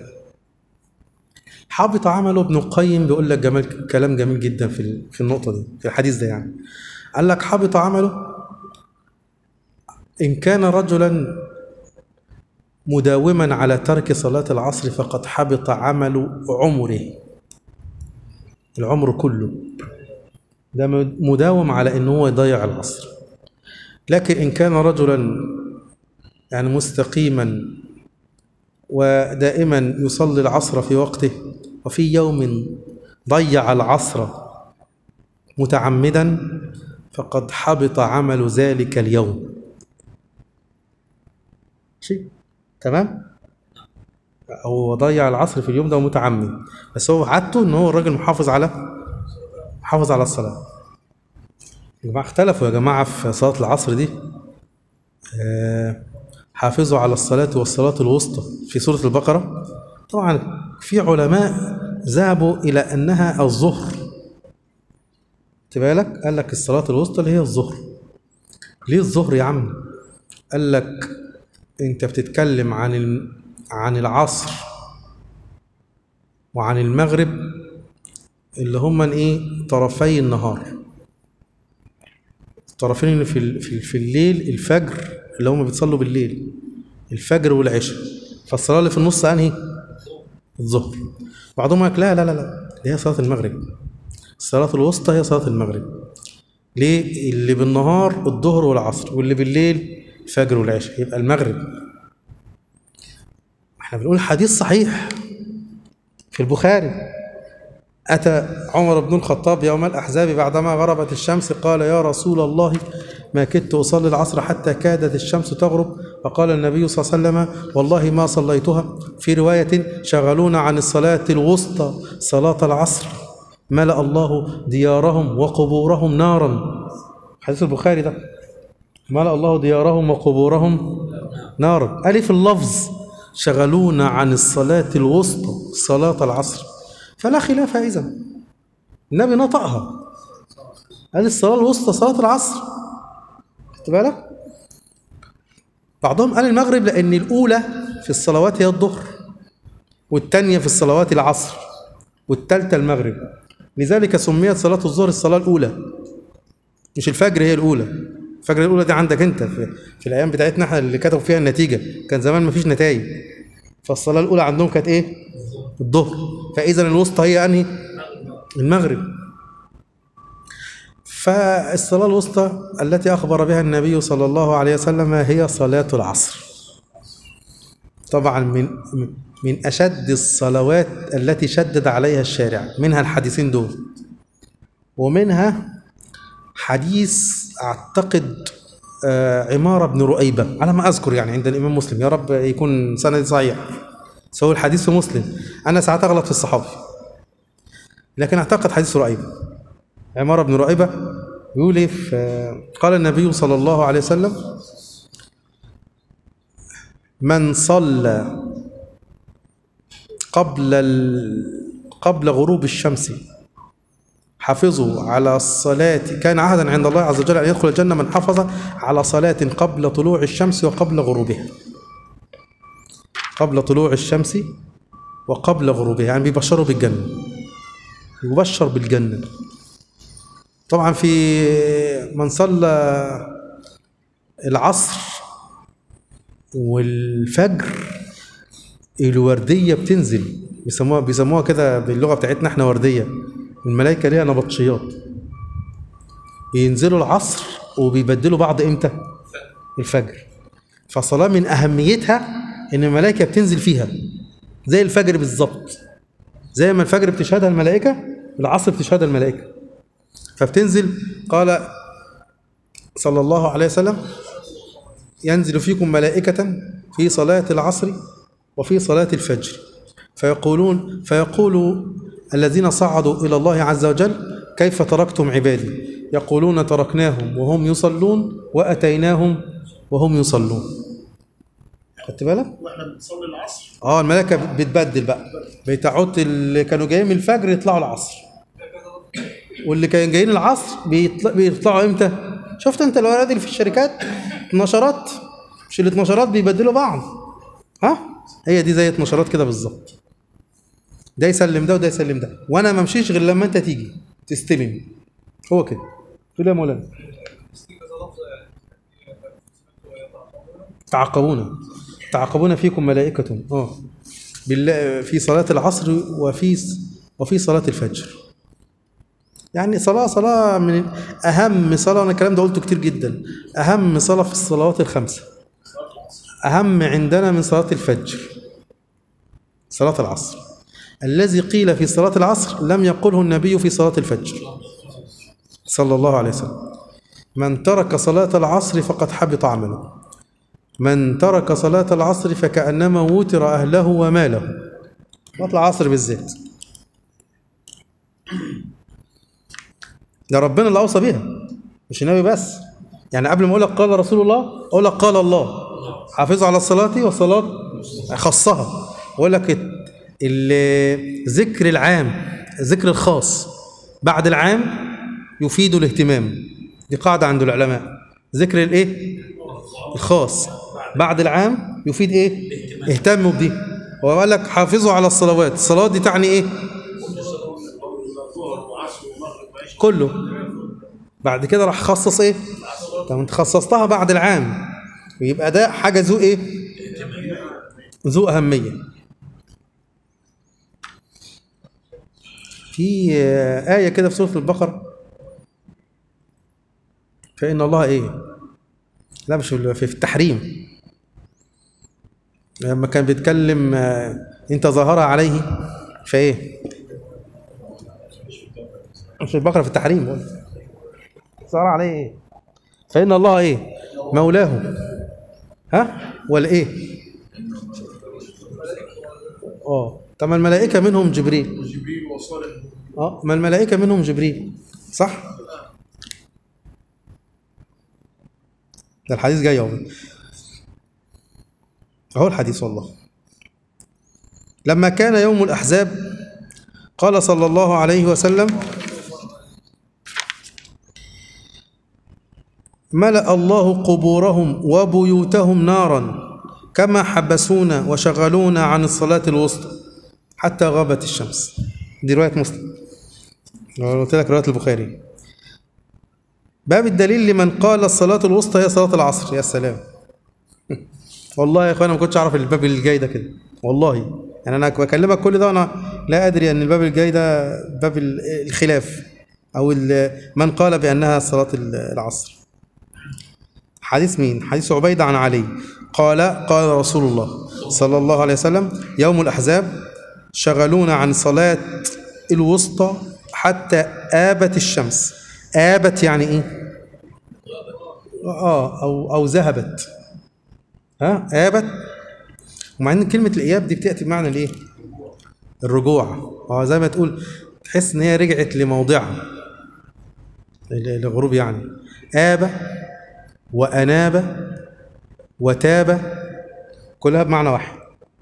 حبط عمله ابن القيم بيقول لك جمال كلام جميل جدا في ال- في النقطة دي في الحديث ده يعني قال لك حبط عمله إن كان رجلا مداوما على ترك صلاة العصر فقد حبط عمل عمره العمر كله ده مداوم على ان هو يضيع العصر لكن ان كان رجلا يعني مستقيما ودائما يصلي العصر في وقته وفي يوم ضيع العصر متعمدا فقد حبط عمل ذلك اليوم شيء تمام هو ضيع العصر في اليوم ده متعمد بس هو عادته ان هو الراجل محافظ على محافظ على الصلاه يا جماعه اختلفوا يا جماعه في صلاه العصر دي آه، حافظوا على الصلاه والصلاه الوسطى في سوره البقره طبعا في علماء ذهبوا الى انها الظهر خدت بالك قال لك الصلاه الوسطى اللي هي الظهر ليه الظهر يا عم قال لك انت بتتكلم عن الم- عن العصر وعن المغرب اللي هما ايه طرفي النهار الطرفين اللي في ال- في في الليل الفجر اللي هما بيتصلوا بالليل الفجر والعشاء فالصلاه اللي في النص انهي الظهر بعضهم يقول لك لا لا لا لا دي هي صلاه المغرب الصلاه الوسطى هي صلاه المغرب ليه اللي بالنهار الظهر والعصر واللي بالليل الفجر والعشاء يبقى المغرب احنا بنقول حديث صحيح في البخاري أتى عمر بن الخطاب يوم الأحزاب بعدما غربت الشمس قال يا رسول الله ما كدت أصلي العصر حتى كادت الشمس تغرب فقال النبي صلى الله عليه وسلم والله ما صليتها في رواية شغلونا عن الصلاة الوسطى صلاة العصر ملأ الله ديارهم وقبورهم نارا حديث البخاري ده ملأ الله ديارهم وقبورهم نارا ألف اللفظ شغلونا عن الصلاة الوسطى صلاة العصر فلا خلاف إذا النبي نطقها قال الصلاة الوسطى صلاة العصر خدت بالك بعضهم قال المغرب لأن الأولى في الصلوات هي الظهر والثانية في الصلوات العصر والثالثة المغرب لذلك سميت صلاة الظهر الصلاة الأولى مش الفجر هي الأولى الفجر الأولى دي عندك أنت في, في الأيام بتاعتنا احنا اللي كتبوا فيها النتيجة كان زمان مفيش نتائج فالصلاة الأولى عندهم كانت إيه؟ الظهر فإذا الوسطى هي أنهي؟ المغرب فالصلاة الوسطى التي أخبر بها النبي صلى الله عليه وسلم هي صلاة العصر طبعا من من أشد الصلوات التي شدد عليها الشارع منها الحديثين دول ومنها حديث أعتقد آه، عمارة بن رؤيبة على ما أذكر يعني عند الإمام مسلم يا رب يكون سند صحيح سوى الحديث في مسلم أنا ساعات أغلط في الصحابي لكن أعتقد حديث رؤيبة عمارة بن رؤيبة يقول إيه في- قال النبي صلى الله عليه وسلم من صلى قبل ال... قبل غروب الشمس حافظوا على الصلاة كان عهدا عند الله عز وجل أن يدخل الجنة من حافظ على صلاة قبل طلوع الشمس وقبل غروبها قبل طلوع الشمس وقبل غروبها يعني بيبشروا بالجنة يبشر بالجنة طبعا في من صلى العصر والفجر الوردية بتنزل بيسموها بيسموها كده باللغة بتاعتنا احنا وردية الملائكة ليها نبطشيات بينزلوا العصر وبيبدلوا بعض امتى الفجر فصلاة من أهميتها إن الملائكة بتنزل فيها زي الفجر بالظبط زي ما الفجر بتشهدها الملائكة العصر بتشهدها الملائكة فبتنزل قال صلى الله عليه وسلم ينزل فيكم ملائكة في صلاة العصر وفي صلاة الفجر فيقولون فيقول الذين صعدوا إلى الله عز وجل كيف تركتم عبادي يقولون تركناهم وهم يصلون وأتيناهم وهم يصلون خدت بالك؟ واحنا بنصلي العصر اه الملائكة بتبدل بقى بتعود اللي كانوا جايين من الفجر يطلعوا العصر واللي كانوا جايين العصر بيطلع بيطلعوا امتى؟ شفت انت الورقات اللي في الشركات؟ نشرات مش اللي نشرات بيبدلوا بعض ها؟ هي دي زي نشرات كده بالظبط ده يسلم ده وده يسلم ده وانا ما امشيش غير لما انت تيجي تستلم هو كده تقول يا مولانا تعاقبون تعاقبون فيكم ملائكة اه بالله في صلاة العصر وفي وفي صلاة الفجر يعني صلاة صلاة من أهم صلاة أنا الكلام ده قلته كتير جدا أهم صلاة في الصلوات الخمسة أهم عندنا من صلاة الفجر صلاة العصر الذي قيل في صلاة العصر لم يقله النبي في صلاة الفجر صلى الله عليه وسلم من ترك صلاة العصر فقد حبط عمله من ترك صلاة العصر فكأنما وتر أهله وماله صلاة العصر بالذات ده ربنا اللي أوصى بيها مش النبي بس يعني قبل ما أقول لك قال رسول الله أقول لك قال الله حافظوا على الصلاة والصلاة خصها أقول لك الذكر العام الذكر الخاص بعد العام يفيد الاهتمام دي قاعدة عند العلماء ذكر الايه الخاص بعد العام يفيد ايه اهتموا بدي هو قال لك حافظوا على الصلوات الصلوات دي تعني ايه كله بعد كده راح خصص ايه طب انت خصصتها بعد العام ويبقى ده حاجه ذو ايه ذو اهميه في آه، آية كده في سورة البقرة فإن الله إيه؟ لا مش في في التحريم لما كان بيتكلم آه، أنت ظاهرة عليه فإيه؟ مش في البقرة في التحريم بقول ظاهرة عليه إيه؟ فإن الله إيه؟ مولاه ها؟ ولا إيه؟ اه طب ما الملائكة منهم جبريل جبريل وصالح اه ما الملائكة منهم جبريل صح؟ ده الحديث جاي اهو اهو الحديث والله لما كان يوم الأحزاب قال صلى الله عليه وسلم ملأ الله قبورهم وبيوتهم نارا كما حبسونا وشغلونا عن الصلاة الوسطى حتى غابت الشمس دي رواية مسلم أنا قلت لك رواية البخاري باب الدليل لمن قال الصلاة الوسطى هي صلاة العصر يا سلام والله يا اخوانا ما كنتش اعرف الباب اللي جاي ده كده والله يعني انا بكلمك كل ده وانا لا ادري ان الباب الجاي ده باب ال- الخلاف او ال- من قال بانها صلاة ال- العصر حديث مين حديث عبيدة عن علي قال قال رسول الله صلى الله عليه وسلم يوم الأحزاب شغلونا عن صلاة الوسطى حتى آبت الشمس آبت يعني إيه آه أو أو ذهبت ها آبت ومع إن كلمة الإياب دي بتأتي بمعنى الإيه الرجوع اه زي ما تقول تحس إن هي رجعت لموضعها ال- الغروب يعني آب وأناب وتاب كلها بمعنى واحد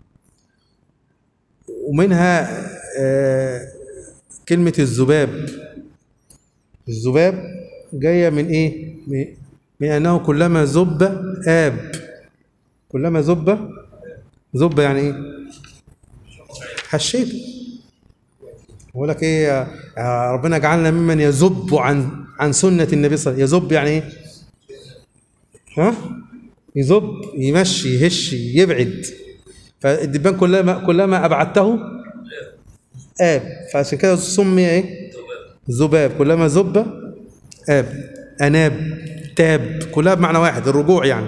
ومنها آه، كلمة الذباب الذباب جاية من إيه؟ من- من أنه كلما ذب آب كلما ذب ذب يعني إيه؟ حشيته بقول لك إيه يا- يا ربنا جعلنا ممن يذب عن عن سنة النبي صلى الله عليه وسلم يذب يعني إيه؟ ها يذب يمشي يهش يبعد فالدبان كلما كلما ابعدته اب فعشان كده سمي ايه ذباب كلما ذب اب اناب تاب كلها بمعنى واحد الرجوع يعني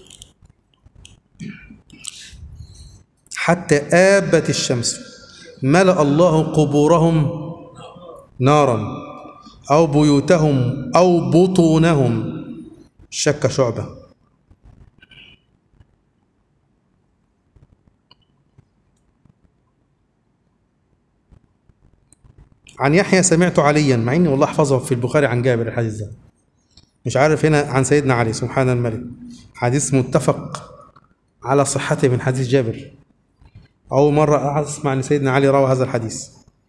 حتى آبت الشمس ملأ الله قبورهم نارا أو بيوتهم أو بطونهم شك شعبة عن يحيى سمعت عليا مع اني والله احفظه في البخاري عن جابر الحديث ده مش عارف هنا عن سيدنا علي سبحان الملك حديث متفق على صحته من حديث جابر أول مرة أسمع أن سيدنا علي روى هذا الحديث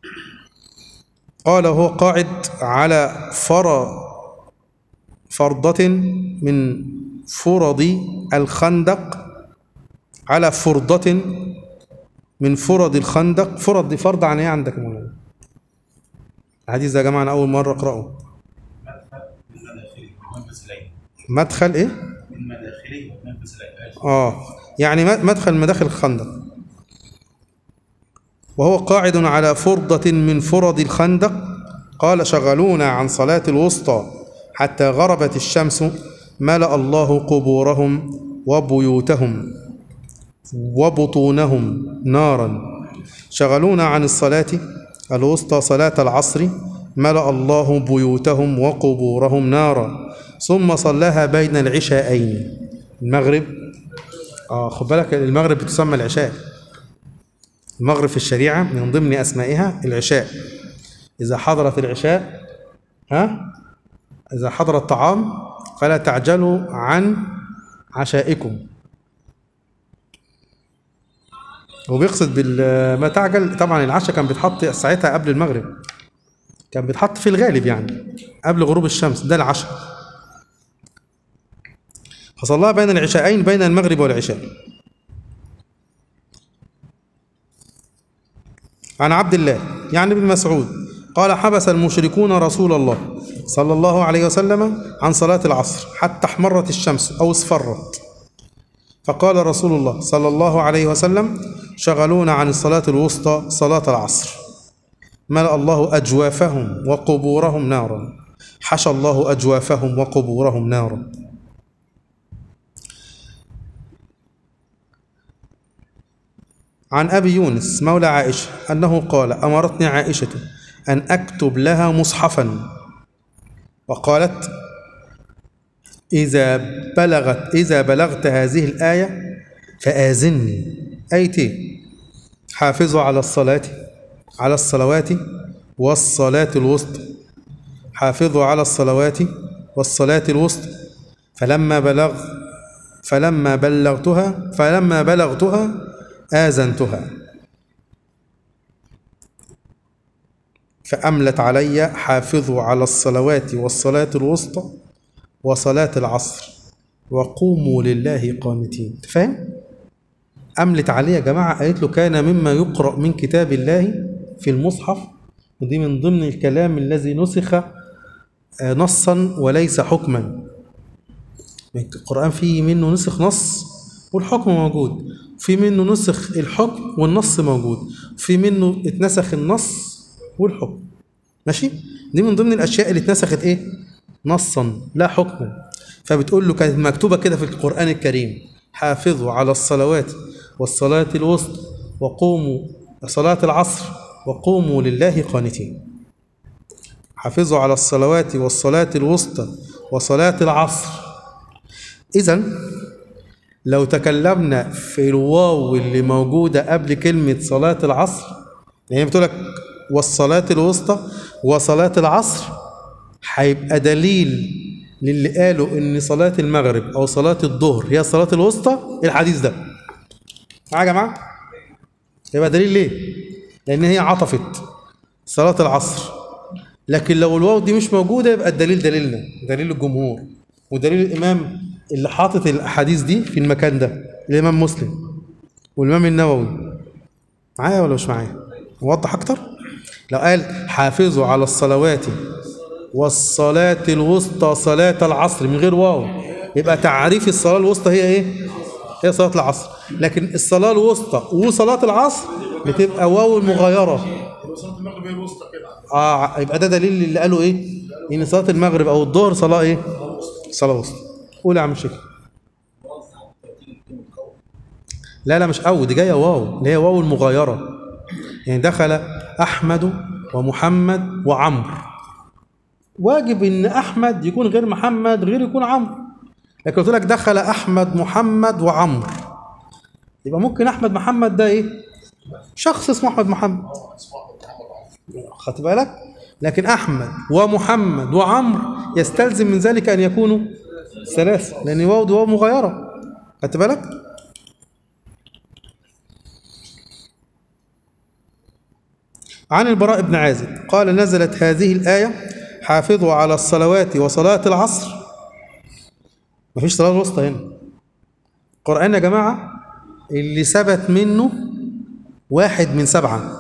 قال هو قاعد على فر فرضة من فرض الخندق على فرضة من فرض الخندق فرض دي فرض عن ايه عندك يا مولانا؟ الحديث ده يا جماعة أنا أول مرة أقرأه من مداخله ومنفذ اليه مدخل إيه؟ من مداخله ومنفذ اليه آه يعني م- مدخل مداخل الخندق وهو قاعد على فرضة من فرض الخندق قال شغلونا عن صلاة الوسطى حتى غربت الشمس ملأ الله قبورهم وبيوتهم وبطونهم نارا شغلونا عن الصلاة الوسطى صلاة العصر ملأ الله بيوتهم وقبورهم نارا ثم صلاها بين العشاءين المغرب اه خد بالك المغرب بتسمى العشاء المغرب في الشريعة من ضمن أسمائها العشاء إذا حضرت العشاء ها إذا حضر الطعام فلا تعجلوا عن عشائكم وبيقصد بال ما تعجل طبعا العشاء كان بيتحط ساعتها قبل المغرب كان بيتحط في الغالب يعني قبل غروب الشمس ده العشاء فصلاها بين العشاءين بين المغرب والعشاء عن عبد الله يعني ابن مسعود قال حبس المشركون رسول الله صلى الله عليه وسلم عن صلاة العصر حتى احمرت الشمس أو اصفرت فقال رسول الله صلى الله عليه وسلم شغلونا عن الصلاة الوسطى صلاة العصر ملأ الله أجوافهم وقبورهم نارا حشى الله أجوافهم وقبورهم نارا عن أبي يونس مولى عائشة أنه قال أمرتني عائشة أن أكتب لها مصحفا وقالت إذا بلغت إذا بلغت هذه الآية فآذني أيتي حافظوا على الصلاة على الصلوات والصلاة الوسطى حافظوا على الصلوات والصلاة الوسطى فلما بلغ فلما بلغتها فلما بلغتها آذنتها فأملت علي حافظوا على الصلوات والصلاة الوسطى وصلاة العصر وقوموا لله قانتين أنت فاهم؟ أملت عليه يا جماعة قالت له كان مما يقرأ من كتاب الله في المصحف ودي من ضمن الكلام الذي نسخ آه، نصا وليس حكما القرآن فيه منه نسخ نص والحكم موجود في منه نسخ الحكم والنص موجود في منه اتنسخ النص والحكم ماشي دي من ضمن الاشياء اللي اتنسخت ايه نصا لا حكما فبتقول له كانت مكتوبه كده في القران الكريم حافظوا على الصلوات والصلاه الوسطى وقوموا صلاه العصر وقوموا لله قانتين حافظوا على الصلوات والصلاه الوسطى وصلاه العصر اذا لو تكلمنا في الواو اللي موجودة قبل كلمة صلاة العصر يعني بتقول لك والصلاة الوسطى وصلاة العصر هيبقى دليل للي قالوا ان صلاة المغرب او صلاة الظهر هي الصلاة الوسطى الحديث ده معايا يا جماعة يبقى دليل ليه لان هي عطفت صلاة العصر لكن لو الواو دي مش موجودة يبقى الدليل دليلنا دليل الجمهور ودليل الإمام اللي حاطط الأحاديث دي في المكان ده الإمام مسلم والإمام النووي معايا ولا مش معايا؟ نوضح أكتر؟ لو قال حافظوا على الصلوات والصلاة الوسطى صلاة العصر من غير واو يبقى تعريف الصلاة الوسطى هي إيه؟ هي صلاة العصر لكن الصلاة الوسطى وصلاة العصر بتبقى واو المغايرة صلاه المغرب هي الوسطى كده اه يبقى ده دليل اللي قالوا ايه ان صلاه المغرب او الظهر صلاه ايه صلاه وسطى قول يا عم الشيخ لا لا مش او دي جايه واو اللي هي واو المغايره يعني دخل احمد ومحمد وعمرو واجب ان احمد يكون غير محمد غير يكون عمرو لكن قلت لك دخل احمد محمد وعمرو يبقى ممكن احمد محمد ده ايه شخص اسمه احمد محمد خدت بالك لكن احمد ومحمد وعمرو يستلزم من ذلك ان يكونوا ثلاثه لان واو دي واو مغايره خدت بالك عن البراء بن عازب قال نزلت هذه الآية حافظوا على الصلوات وصلاة العصر مفيش صلاة الوسطى هنا القرآن يا جماعة اللي ثبت منه واحد من سبعة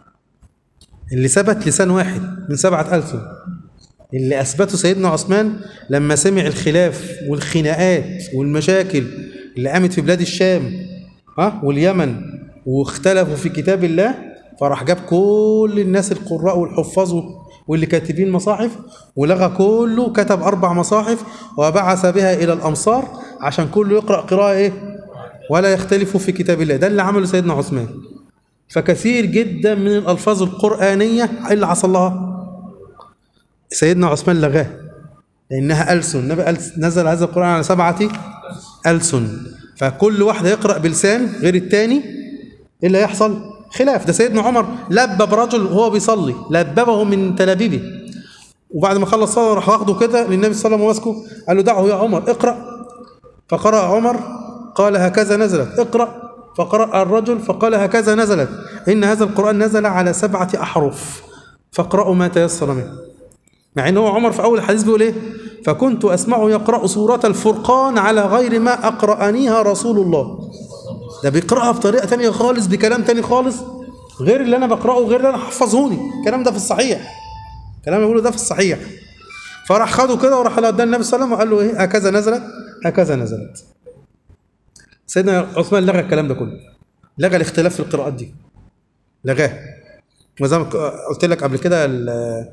اللي ثبت لسان واحد من سبعة ألسن اللي أثبته سيدنا عثمان لما سمع الخلاف والخناقات والمشاكل اللي قامت في بلاد الشام ها واليمن واختلفوا في كتاب الله فراح جاب كل الناس القراء والحفاظ واللي كاتبين مصاحف ولغى كله كتب أربع مصاحف وبعث بها إلى الأمصار عشان كله يقرأ قراءة إيه ولا يختلفوا في كتاب الله ده اللي عمله سيدنا عثمان فكثير جدا من الألفاظ القرآنية إيه اللي حصل لها سيدنا عثمان لغاه لأنها ألسن النبي ألس- نزل هذا القرآن على سبعة ألسن فكل واحد يقرأ بلسان غير التاني ايه اللي هيحصل؟ خلاف ده سيدنا عمر لبب رجل وهو بيصلي لببه من تلابيبه وبعد ما خلص صلاه راح واخده كده للنبي صلى الله عليه وسلم وماسكه قال له دعه يا عمر اقرا فقرأ عمر قال هكذا نزلت اقرأ فقرأ الرجل فقال هكذا نزلت إن هذا القرآن نزل على سبعة أحرف فاقرأوا ما تيسر منه مع ان هو عمر في اول الحديث بيقول ايه فكنت اسمعه يقرا سوره الفرقان على غير ما اقرانيها رسول الله ده بيقراها بطريقه تانية خالص بكلام تاني خالص غير اللي انا بقراه غير اللي انا حفظهوني الكلام ده في الصحيح الكلام اللي بقوله ده في الصحيح فراح خده كده وراح قدام النبي صلى الله عليه وسلم وقال له ايه هكذا نزلت هكذا نزلت سيدنا عثمان لغى الكلام ده كله لغى الاختلاف في القراءات دي لغاه وزي ما قلت لك قبل كده ال-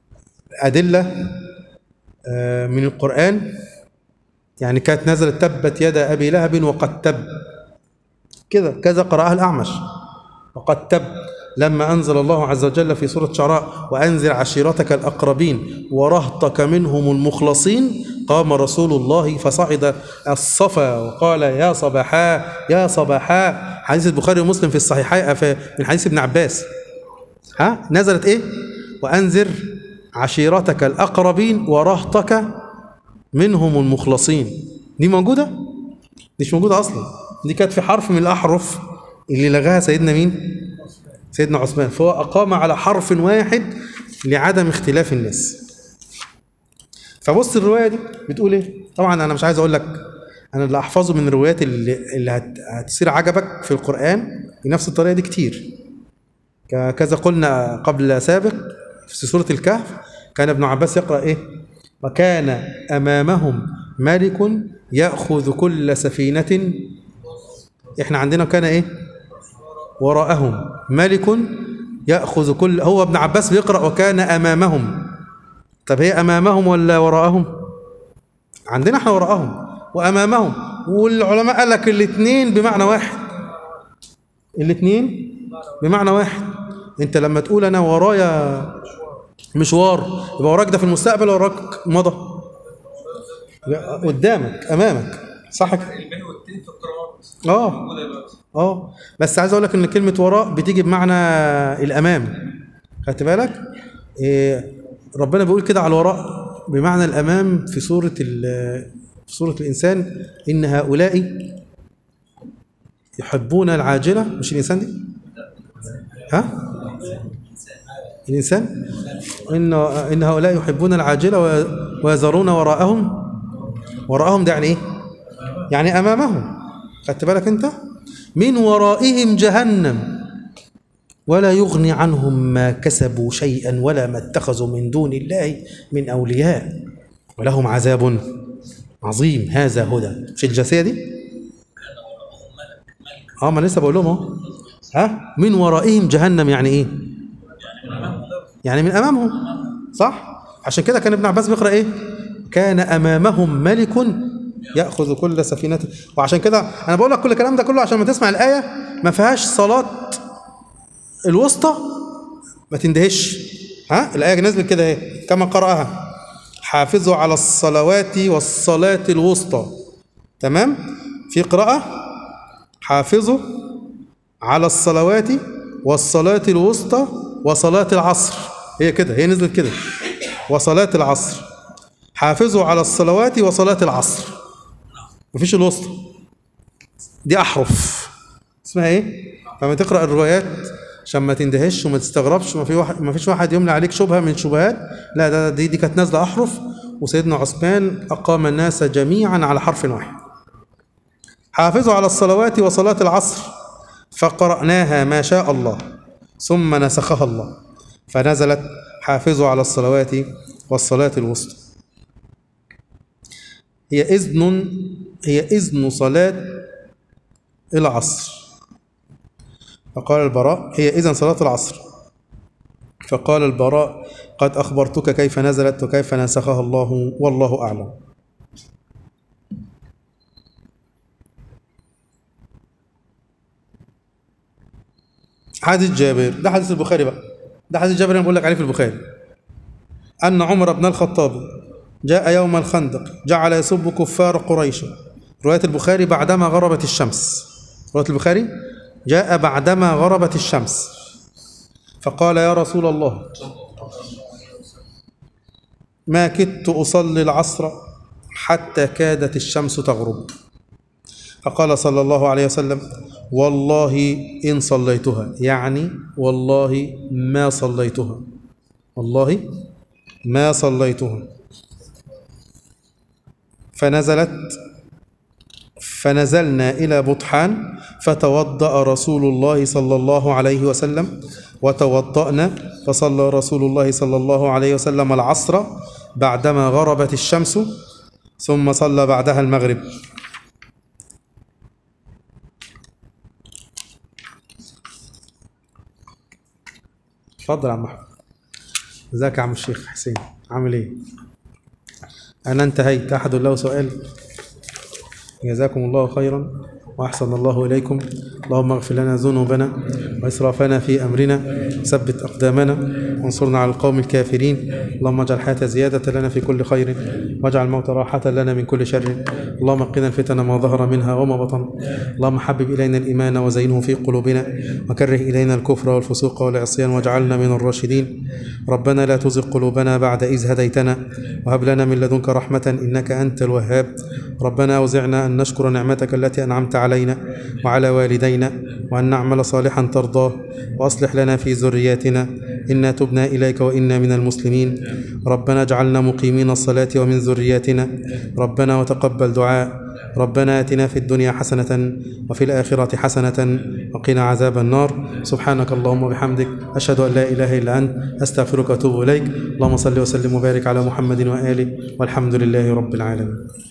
أدلة آه، من القرآن يعني كانت نزلت تبت يد أبي لهب وقد تب كذا كذا قرأها الأعمش وقد تب لما أنزل الله عز وجل في سورة شعراء وأنزل عشيرتك الأقربين ورهطك منهم المخلصين قام رسول الله فصعد الصفا وقال يا صباحا يا صباحا حديث البخاري ومسلم في الصحيحين في- من حديث ابن عباس ها نزلت ايه وانذر عشيرتك الاقربين ورهطك منهم المخلصين دي موجوده دي مش موجوده اصلا دي كانت في حرف من الاحرف اللي لغاها سيدنا مين سيدنا عثمان فهو اقام على حرف واحد لعدم اختلاف الناس فبص الروايه دي بتقول ايه طبعا انا مش عايز اقول لك انا اللي احفظه من الروايات اللي, اللي هت- هتصير عجبك في القران بنفس الطريقه دي كتير ك- كذا قلنا قبل سابق في سورة الكهف كان ابن عباس يقرأ إيه وكان أمامهم ملك يأخذ كل سفينة إحنا عندنا كان إيه وراءهم ملك يأخذ كل هو ابن عباس بيقرأ وكان أمامهم طب هي أمامهم ولا وراءهم عندنا احنا وراءهم وأمامهم والعلماء قال لك الاثنين بمعنى واحد الاثنين بمعنى واحد انت لما تقول انا ورايا مشوار يبقى وراك ده في المستقبل ولا وراك مضى لا، قدامك امامك صح كده البين والتين في القراءات اه موجوده دلوقتي اه بس عايز اقول لك ان كلمه وراء بتيجي بمعنى الامام خدت بالك إيه ربنا بيقول كده على الوراء بمعنى الامام في سوره ال- في سوره الانسان ان هؤلاء يحبون العاجله مش الانسان دي ها الانسان ان ان هؤلاء يحبون العاجله وي- ويذرون وراءهم وراءهم ده يعني ايه يعني امامهم خدت بالك انت من ورائهم جهنم ولا يغني عنهم ما كسبوا شيئا ولا ما اتخذوا من دون الله من اولياء ولهم عذاب عظيم هذا هدى مش الجاسيه دي اه ما أنا لسه بقول لهم اهو ها من ورائهم جهنم يعني ايه يعني من امامهم صح عشان كده كان ابن عباس بيقرا ايه كان امامهم ملك ياخذ كل سفينه وعشان كده انا بقول لك كل الكلام ده كله عشان ما تسمع الايه ما فيهاش صلاه الوسطى ما تندهش ها الايه نزلت كده اهي كما قراها حافظوا على الصلوات والصلاة الوسطى تمام في قراءة حافظوا على الصلوات والصلاة الوسطى وصلاة العصر هي كده هي نزلت كده وصلاة العصر حافظوا على الصلوات وصلاة العصر مفيش الوسطى دي أحرف اسمها ايه؟ فما تقرأ الروايات عشان ما تندهش وما تستغربش ما في واحد ما فيش واحد يملى عليك شبهة من شبهات لا ده دي دي كانت نازلة أحرف وسيدنا عثمان أقام الناس جميعا على حرف واحد حافظوا على الصلوات وصلاة العصر فقرأناها ما شاء الله ثم نسخها الله فنزلت حافظوا على الصلوات والصلاة الوسطى هي إذن هي إذن صلاة العصر فقال البراء هي إذن صلاة العصر فقال البراء قد أخبرتك كيف نزلت وكيف نسخها الله والله أعلم حديث جابر ده حديث البخاري بقى ده حديث جابر انا بقول لك عليه في البخاري ان عمر بن الخطاب جاء يوم الخندق جعل يسب كفار قريش روايه البخاري بعدما غربت الشمس روايه البخاري جاء بعدما غربت الشمس فقال يا رسول الله ما كدت اصلي العصر حتى كادت الشمس تغرب فقال صلى الله عليه وسلم والله إن صليتها يعني والله ما صليتها والله ما صليتها فنزلت فنزلنا إلى بطحان فتوضأ رسول الله صلى الله عليه وسلم وتوضأنا فصلى رسول الله صلى الله عليه وسلم العصر بعدما غربت الشمس ثم صلى بعدها المغرب اتفضل يا عم احمد ازيك يا عم الشيخ حسين عامل ايه انا انتهيت احد له سؤال جزاكم الله خيرا واحسن الله اليكم اللهم اغفر لنا ذنوبنا واسرافنا في امرنا ثبت اقدامنا وانصرنا على القوم الكافرين اللهم اجعل الحياه زياده لنا في كل خير واجعل الموت راحه لنا من كل شر اللهم قنا الفتن ما ظهر منها وما بطن اللهم حبب الينا الايمان وزينه في قلوبنا وكره الينا الكفر والفسوق والعصيان واجعلنا من الراشدين ربنا لا تزغ قلوبنا بعد اذ هديتنا وهب لنا من لدنك رحمه انك انت الوهاب ربنا اوزعنا ان نشكر نعمتك التي انعمت علينا وعلى والدينا وان نعمل صالحا ترضاه واصلح لنا في ذرياتنا انا تبنا اليك وانا من المسلمين ربنا اجعلنا مقيمين الصلاه ومن ذرياتنا ربنا وتقبل دعاء ربنا اتنا في الدنيا حسنه وفي الاخره حسنه وقنا عذاب النار سبحانك اللهم وبحمدك اشهد ان لا اله الا انت استغفرك واتوب اليك اللهم صل وسلم وبارك على محمد واله والحمد لله رب العالمين